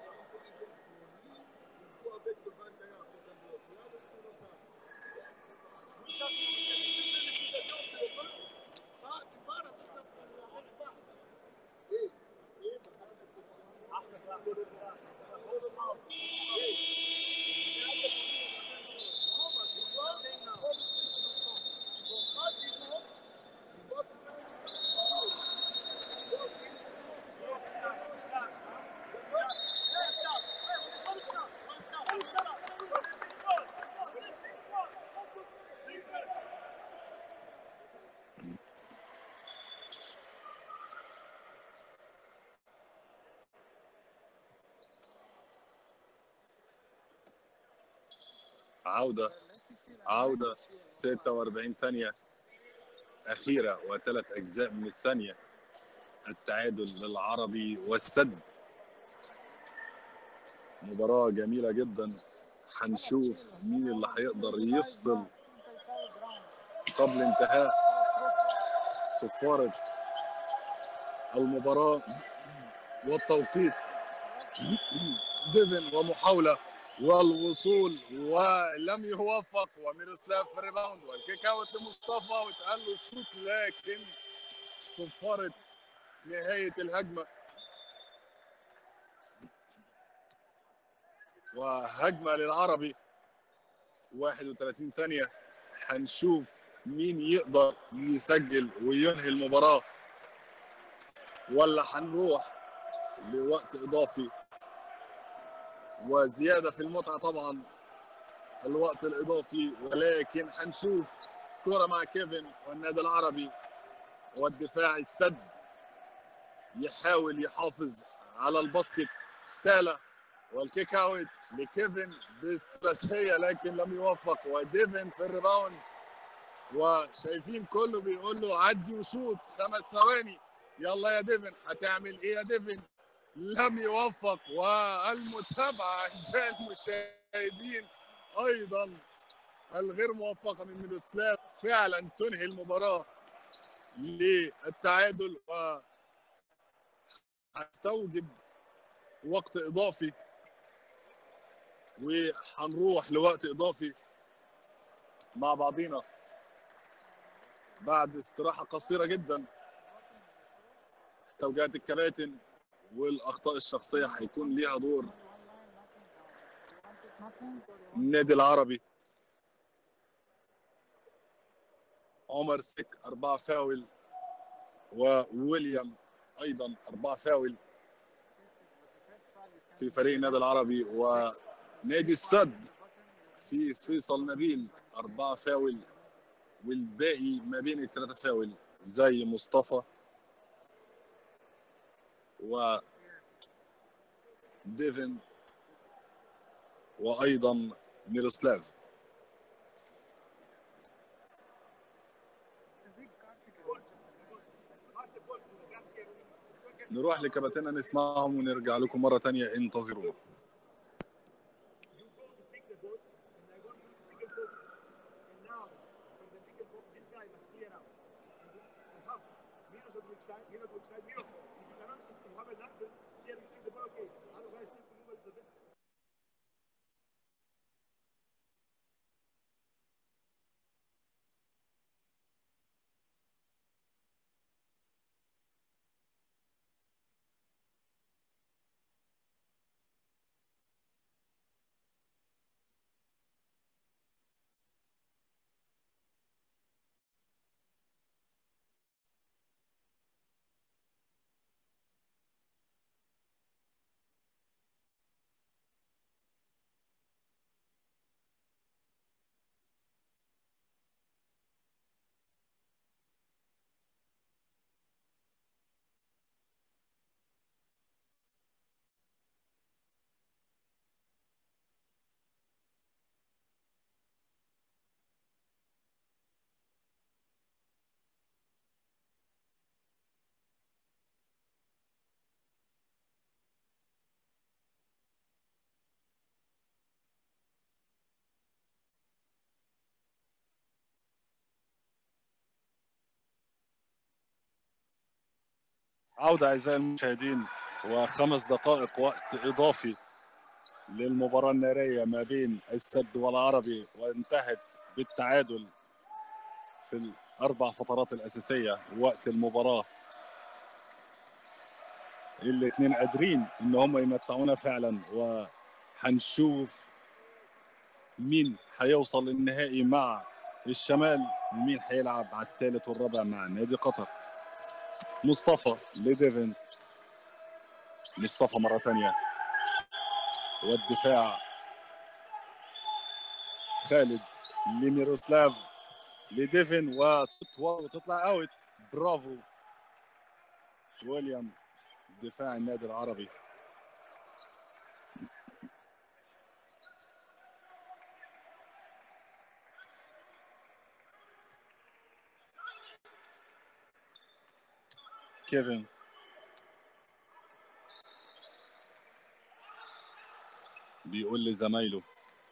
عودة عودة 46 ثانية أخيرة وثلاث أجزاء من الثانية التعادل للعربي والسد مباراة جميلة جدا هنشوف مين اللي هيقدر يفصل قبل انتهاء صفارة المباراة والتوقيت ديفن ومحاولة والوصول ولم يوفق وميروسلاف في الريباوند والكيك اوت لمصطفى واتقال له شوت لكن صفرت نهايه الهجمه وهجمه للعربي 31 ثانيه هنشوف مين يقدر يسجل وينهي المباراه ولا هنروح لوقت اضافي وزياده في المتعه طبعا الوقت الاضافي ولكن هنشوف كره مع كيفن والنادي العربي والدفاع السد يحاول يحافظ على الباسكت تالا والكيك اوت لكيفن بالثلاثيه لكن لم يوفق وديفن في الريباوند وشايفين كله بيقول له عدي وشوط خمس ثواني يلا يا ديفن هتعمل ايه يا ديفن لم يوفق والمتابعه اعزائي المشاهدين ايضا الغير موفقه من ميروسلاف فعلا تنهي المباراه للتعادل و هتستوجب وقت اضافي وهنروح لوقت اضافي مع بعضينا بعد استراحه قصيره جدا توجيهات الكباتن والاخطاء الشخصيه هيكون ليها دور النادي العربي عمر سك أربعة فاول وويليام أيضا أربعة فاول في فريق النادي العربي ونادي السد في فيصل نبيل أربعة فاول والباقي ما بين الثلاثة فاول زي مصطفى و ديفن وايضا ميروسلاف نروح لكباتنا نسمعهم ونرجع لكم مرة تانية انتظرونا You go to pick the ball, and I want you to pick the ball. And now, for the pick the ball, this guy must clear out. And you- and have Miros on weak side, Miros on weak side, Miros. If you cannot, if you have a knuckle, here you take the ball, okay. Otherwise, you move a little bit. عودة أعزائي المشاهدين وخمس دقائق وقت إضافي للمباراة النارية ما بين السد والعربي وانتهت بالتعادل في الأربع فترات الأساسية وقت المباراة الاثنين قادرين إن هم يمتعونا فعلا وهنشوف مين هيوصل للنهائي مع الشمال ومين هيلعب على الثالث والرابع مع نادي قطر مصطفى لديفن مصطفى مرة ثانية والدفاع خالد لميروسلاف لديفن وتطول وتطلع اوت برافو ويليام دفاع النادي العربي كيفن بيقول لزمايله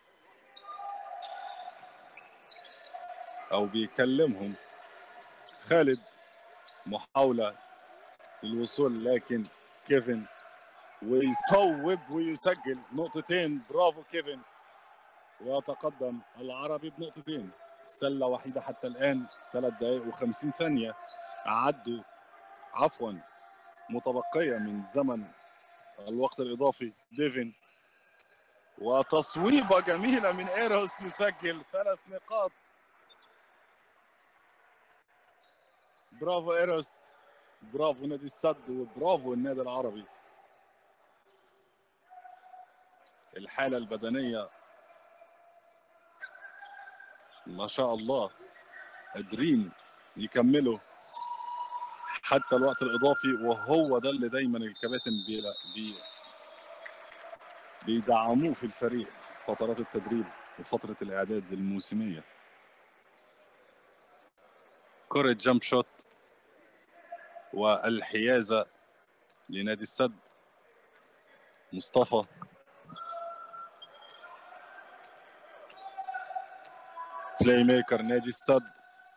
او بيكلمهم خالد محاولة للوصول لكن كيفن ويصوب ويسجل نقطتين برافو كيفن وتقدم العربي بنقطتين سله وحيده حتى الان ثلاث دقائق و50 ثانيه عدوا عفوا متبقيه من زمن الوقت الاضافي ديفن وتصويبه جميله من ايروس يسجل ثلاث نقاط برافو ايروس برافو نادي السد وبرافو النادي العربي الحاله البدنيه ما شاء الله قادرين يكملوا حتى الوقت الاضافي وهو ده اللي دايما الكباتن بي بي بيدعموه في الفريق فترات التدريب وفتره الاعداد الموسميه كرة جامب شوت والحيازة لنادي السد مصطفى بلاي ميكر نادي السد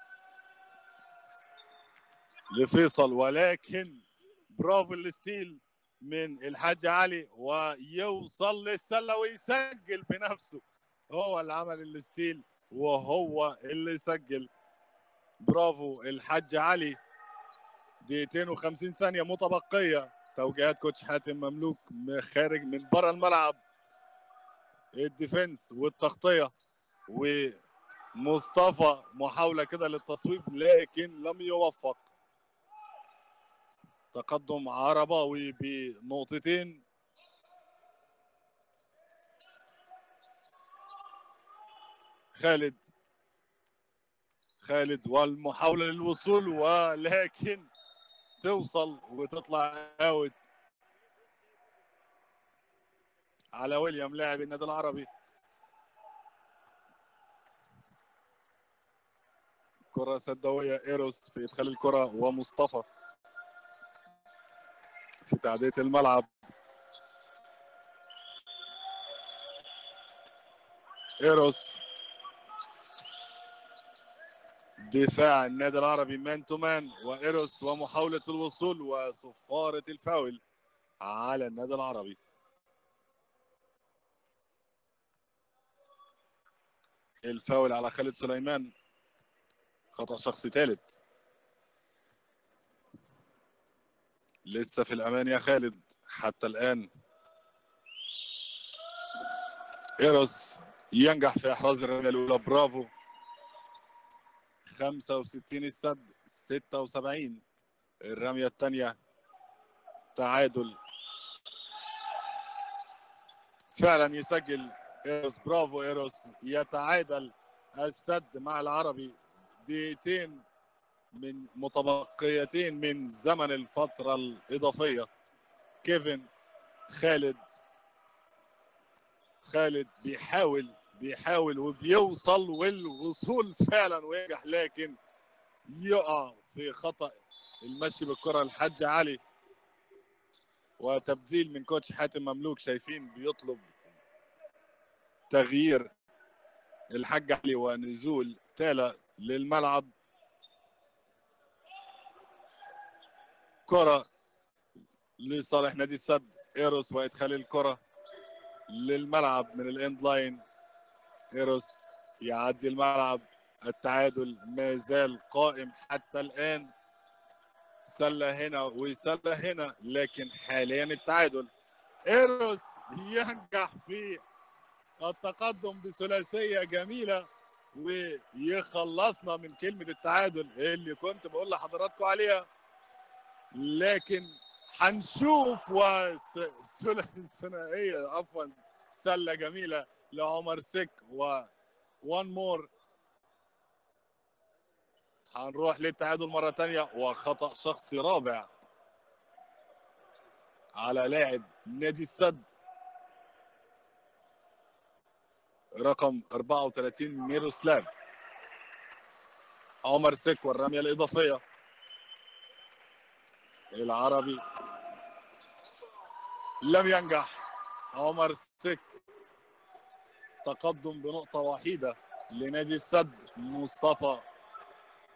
لفيصل ولكن برافو الستيل من الحاج علي ويوصل للسله ويسجل بنفسه هو اللي عمل الستيل وهو اللي سجل برافو الحاج علي دقيقتين و50 ثانيه متبقيه توجيهات كوتش حاتم مملوك خارج من بره الملعب الديفنس والتغطيه ومصطفى محاوله كده للتصويب لكن لم يوفق تقدم عرباوي بنقطتين خالد خالد والمحاولة للوصول ولكن توصل وتطلع اوت على ويليام لاعب النادي العربي كرة سدوية ايروس في ادخال الكرة ومصطفى في تعدية الملعب ايروس دفاع النادي العربي مان تو مان وايروس ومحاولة الوصول وصفارة الفاول على النادي العربي الفاول على خالد سليمان خطأ شخصي ثالث لسه في الأمان يا خالد حتى الآن إيروس ينجح في إحراز الرمية الأولى برافو 65 السد 76 الرمية الثانية تعادل فعلا يسجل إيروس برافو إيروس يتعادل السد مع العربي دقيقتين من متبقيتين من زمن الفترة الإضافية كيفن خالد خالد بيحاول بيحاول وبيوصل والوصول فعلا وينجح لكن يقع في خطأ المشي بالكرة الحاج علي وتبديل من كوتش حاتم مملوك شايفين بيطلب تغيير الحاج علي ونزول تالا للملعب كرة لصالح نادي السد ايروس وادخال الكرة للملعب من الاند لاين ايروس يعدي الملعب التعادل ما زال قائم حتى الان سله هنا وسله هنا لكن حاليا التعادل ايروس ينجح في التقدم بثلاثيه جميله ويخلصنا من كلمه التعادل اللي كنت بقول لحضراتكم عليها لكن هنشوف وثنائيه عفوا سله جميله لعمر سك و وان مور هنروح للتعادل مره ثانيه وخطا شخصي رابع على لاعب نادي السد رقم 34 ميروسلاف عمر سك والرميه الاضافيه العربي لم ينجح عمر سك تقدم بنقطة وحيدة لنادي السد مصطفى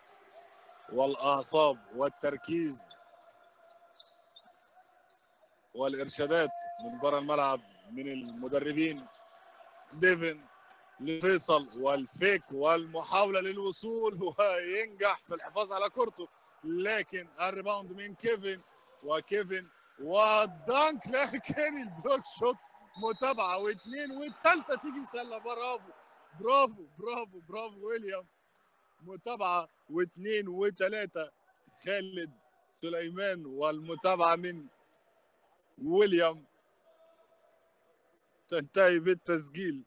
والأعصاب والتركيز والارشادات من بره الملعب من المدربين ديفن لفيصل والفيك والمحاوله للوصول وينجح في الحفاظ على كورته لكن الريباوند من كيفن وكيفن والدانك لكن البلوك شوت متابعه واثنين والثالثه تيجي سله برافو برافو برافو برافو ويليام متابعه واثنين وثلاثه خالد سليمان والمتابعه من ويليام تنتهي بالتسجيل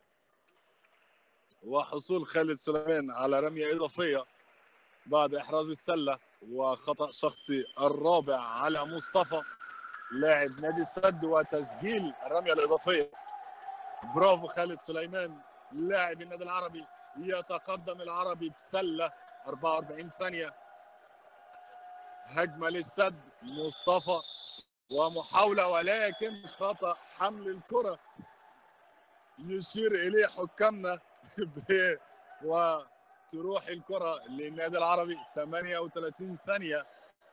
وحصول خالد سليمان على رميه اضافيه بعد احراز السله وخطا شخصي الرابع على مصطفى لاعب نادي السد وتسجيل الرميه الاضافيه برافو خالد سليمان لاعب النادي العربي يتقدم العربي بسله 44 ثانيه هجمه للسد مصطفى ومحاوله ولكن خطا حمل الكره يشير اليه حكامنا ب- وتروح الكره للنادي العربي 38 ثانيه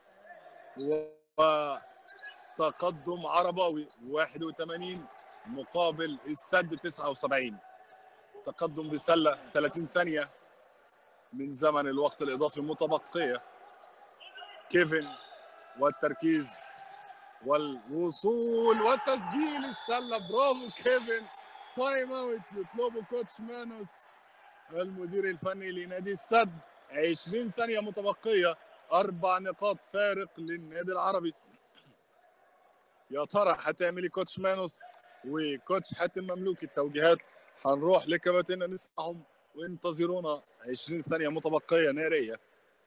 وتقدم عرباوي 81 مقابل السد 79 تقدم بسله 30 ثانيه من زمن الوقت الاضافي متبقيه كيفن والتركيز والوصول والتسجيل السله برافو كيفن تايم اوت يطلبه كوتش مانوس المدير الفني لنادي السد 20 ثانيه متبقيه اربع نقاط فارق للنادي العربي يا ترى هتعملي كوتش مانوس وكوتش حاتم مملوك التوجيهات هنروح لكباتنة نسمعهم وانتظرونا 20 ثانيه متبقيه ناريه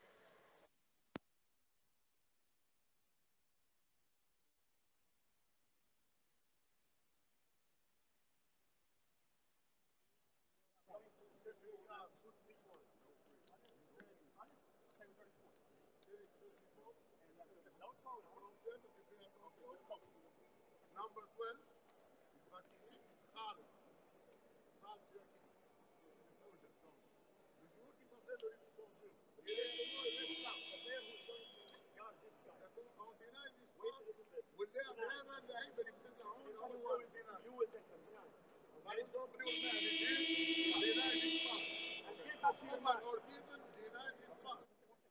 Number 12, Khalid. Khalid, Le joueur qui t'a fait le ton jeu. Il est l'islam. On deny this part. واللاعب هذا اللعيبه اللي بتدعون هو يسوي deny. Par exemple, real man is here, deny this pass. Human or given, deny this pass.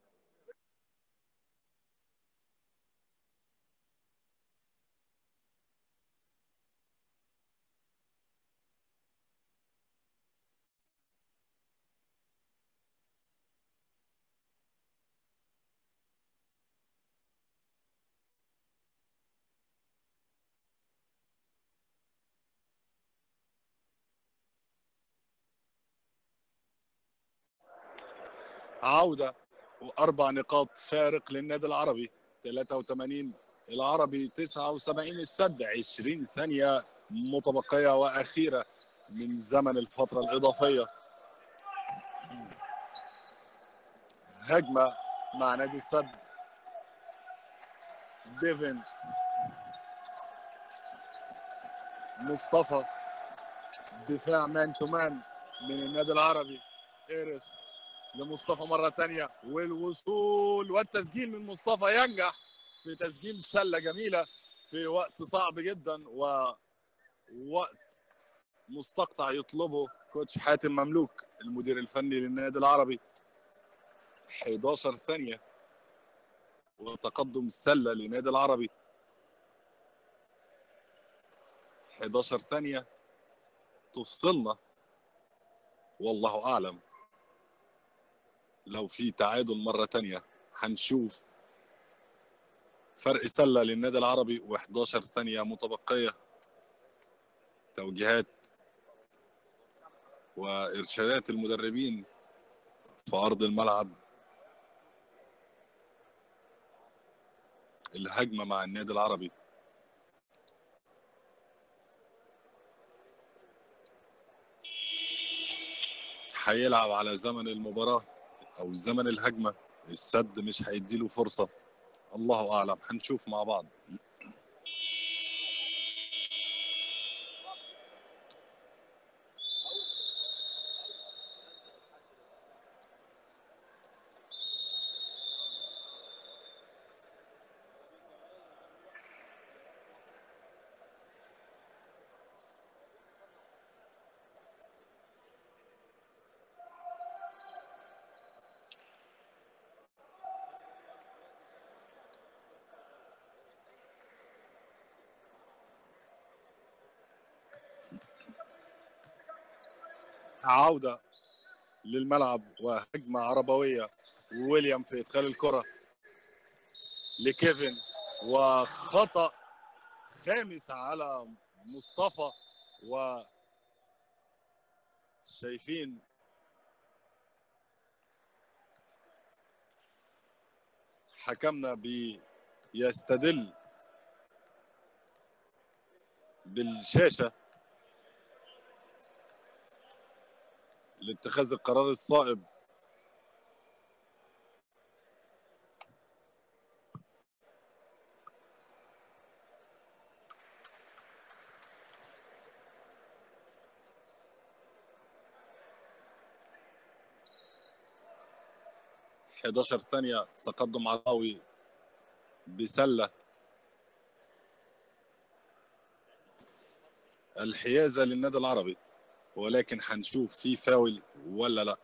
عودة وأربع نقاط فارق للنادي العربي 83 العربي 79 السد 20 ثانية متبقية وأخيرة من زمن الفترة الإضافية هجمة مع نادي السد ديفن مصطفى دفاع مان تو مان من النادي العربي إيرس لمصطفى مرة تانية والوصول والتسجيل من مصطفى ينجح في تسجيل سلة جميلة في وقت صعب جدا ووقت مستقطع يطلبه كوتش حاتم مملوك المدير الفني للنادي العربي 11 ثانية وتقدم السلة للنادي العربي 11 ثانية تفصلنا والله أعلم لو في تعادل مرة تانية هنشوف فرق سلة للنادي العربي و11 ثانية متبقية توجيهات وإرشادات المدربين في أرض الملعب الهجمة مع النادي العربي هيلعب على زمن المباراة أو زمن الهجمة السد مش هيديله فرصة الله أعلم هنشوف مع بعض عودة للملعب وهجمة عربوية ويليام في إدخال الكرة لكيفن وخطأ خامس على مصطفى و شايفين حكمنا بيستدل بالشاشة لاتخاذ القرار الصائب حداشر ثانية تقدم عراوي بسلة الحيازة للنادي العربي ولكن هنشوف في فاول ولا لا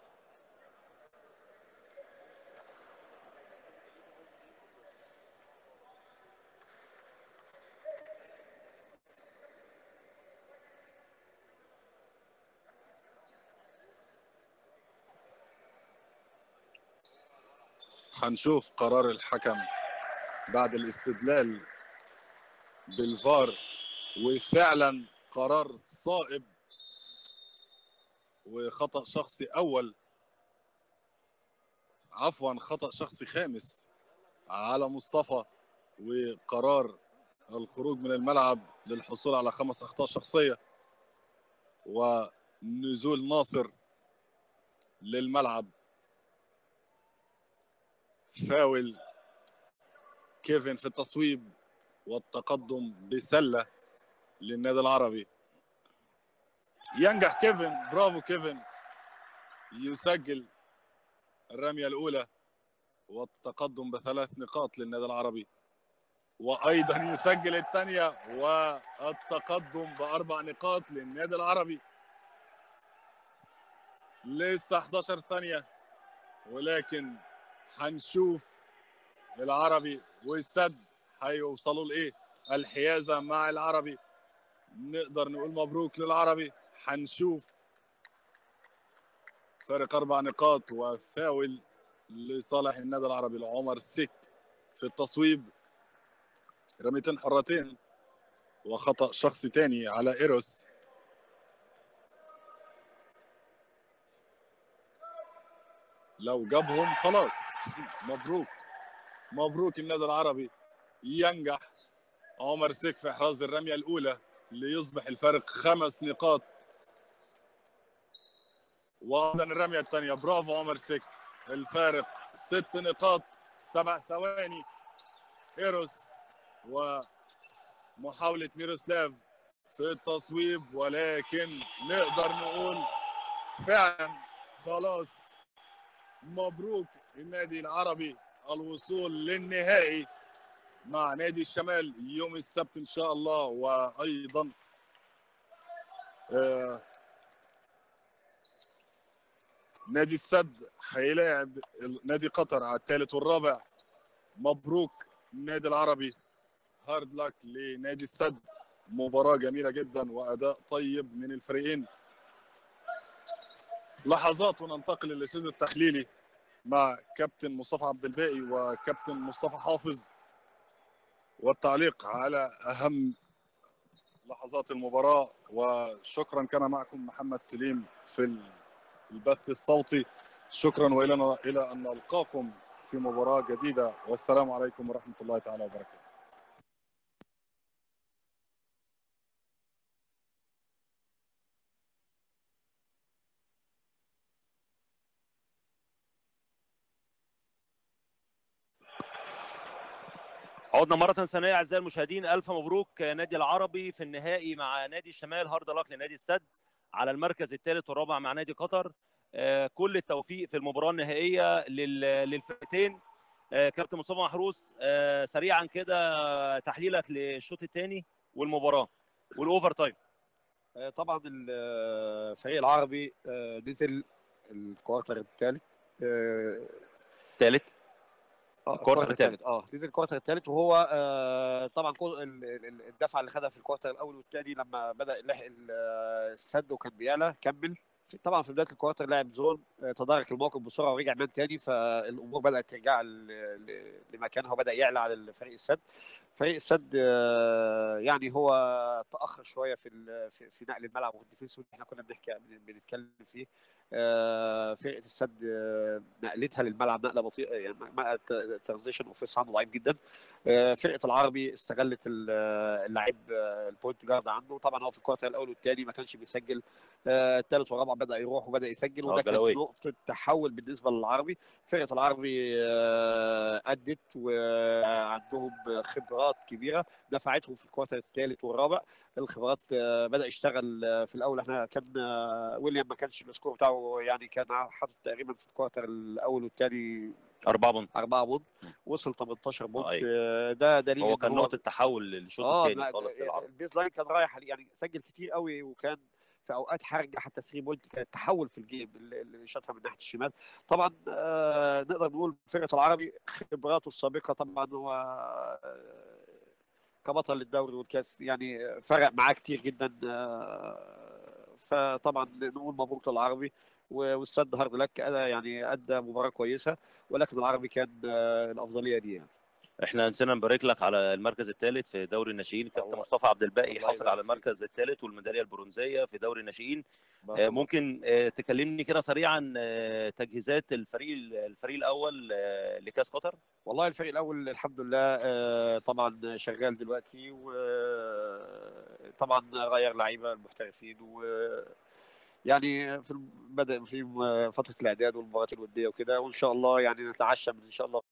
هنشوف قرار الحكم بعد الاستدلال بالفار وفعلا قرار صائب وخطأ شخصي أول عفوا خطأ شخصي خامس على مصطفى وقرار الخروج من الملعب للحصول على خمس أخطاء شخصية ونزول ناصر للملعب فاول كيفن في التصويب والتقدم بسلة للنادي العربي ينجح كيفن برافو كيفن يسجل الرمية الأولى والتقدم بثلاث نقاط للنادي العربي وأيضا يسجل الثانية والتقدم بأربع نقاط للنادي العربي لسه 11 ثانية ولكن هنشوف العربي والسد هيوصلوا لايه الحيازه مع العربي نقدر نقول مبروك للعربي هنشوف فارق اربع نقاط وفاول لصالح النادي العربي لعمر سك في التصويب رميتين حرتين وخطا شخصي تاني على ايروس لو جابهم خلاص مبروك مبروك النادي العربي ينجح عمر سيك في احراز الرميه الاولى ليصبح الفارق خمس نقاط وايضا الرميه الثانيه برافو عمر سيك الفارق ست نقاط سبع ثواني ايروس ومحاوله ميروسلاف في التصويب ولكن نقدر نقول فعلا خلاص مبروك النادي العربي الوصول للنهائي مع نادي الشمال يوم السبت ان شاء الله وايضا آه نادي السد هيلاعب نادي قطر على الثالث والرابع مبروك النادي العربي هارد لك لنادي السد مباراة جميلة جدا وأداء طيب من الفريقين لحظات وننتقل للاستوديو التحليلي مع كابتن مصطفى عبد الباقي وكابتن مصطفى حافظ والتعليق على اهم لحظات المباراه وشكرا كان معكم محمد سليم في البث الصوتي شكرا والى الى ان نلقاكم في مباراه جديده والسلام عليكم ورحمه الله تعالى وبركاته عدنا مرة ثانية أعزائي المشاهدين ألف مبروك نادي العربي في النهائي مع نادي الشمال هارد لك لنادي السد على المركز الثالث والرابع مع نادي قطر كل التوفيق في المباراة النهائية للفرقتين كابتن مصطفى محروس سريعا كده تحليلك للشوط الثاني والمباراة والأوفر تايم طبعا الفريق العربي نزل الكوارتر الثالث الثالث الكوارتر الثالث اه نزل الكوارتر الثالث وهو آه طبعا الدفعه اللي خدها في الكوارتر الاول والثاني لما بدا يلحق السد وكان بيعلى كمل في- طبعا في بدايه الكوارتر لعب زون آه، تدارك الموقف بسرعه ورجع مان تاني فالامور بدات ترجع ل- ل- لمكانها وبدا يعلى على الفريق السد فريق السد آه، يعني هو تاخر شويه في ال- في في نقل الملعب والديفنس واللي احنا كنا بنحكي بنتكلم فيه آه، فرقه السد آه، نقلتها للملعب نقله بطيئه يعني الترانزيشن اوفيس عنده ضعيف جدا آه، فرقه العربي استغلت ال- اللعيب آه، البوينت جارد عنده طبعا هو في الكوارتر الاول والثاني ما كانش بيسجل آه، الثالث والرابع بدا يروح وبدا يسجل آه، وده كان جلاوي. نقطه تحول بالنسبه للعربي فرقه العربي آه، ادت وعندهم خبرات كبيره نفعتهم في الكوارتر الثالث والرابع الخبرات آه، بدا يشتغل آه، في الاول احنا كان آه، ويليام ما كانش السكور بتاعه يعني كان حاطط تقريبا في الكوارتر الاول والثاني أربعة بونت 4 بونت وصل 18 بونت أيوة. آه، ده دليل هو إن كان نقطة تحول للشوط اه الثاني لا، خالص للعرب البيز لاين كان رايح يعني سجل كتير قوي وكان في اوقات حرجه حتى 3 بوينت كانت تحول في الجيم اللي اللي شاطها من ناحيه الشمال طبعا آه نقدر نقول فرقه العربي خبراته السابقه طبعا هو آه، كبطل للدوري والكاس يعني فرق معاه كتير جدا آه، فطبعا نقول مبروك للعربي و- والسد هارد لك أدى يعني ادى مباراه كويسه ولكن العربي كان آه، الافضليه دي يعني احنا نسينا نبارك لك على المركز الثالث في دوري الناشئين كابتن الله- مصطفى عبد الباقي الله حصل يبارك على فيك. المركز الثالث والميداليه البرونزيه في دوري الناشئين بارك آه، الله ممكن آه، تكلمني كده سريعا آه، تجهيزات الفريق الفريق الاول آه، لكاس قطر والله الفريق الاول الحمد لله آه، طبعا شغال دلوقتي وطبعا غير لعيبه المحترفين و يعني في الم- بدا في م- فتره الاعداد والمباريات الوديه وكده وان شاء الله يعني نتعشى من ان شاء الله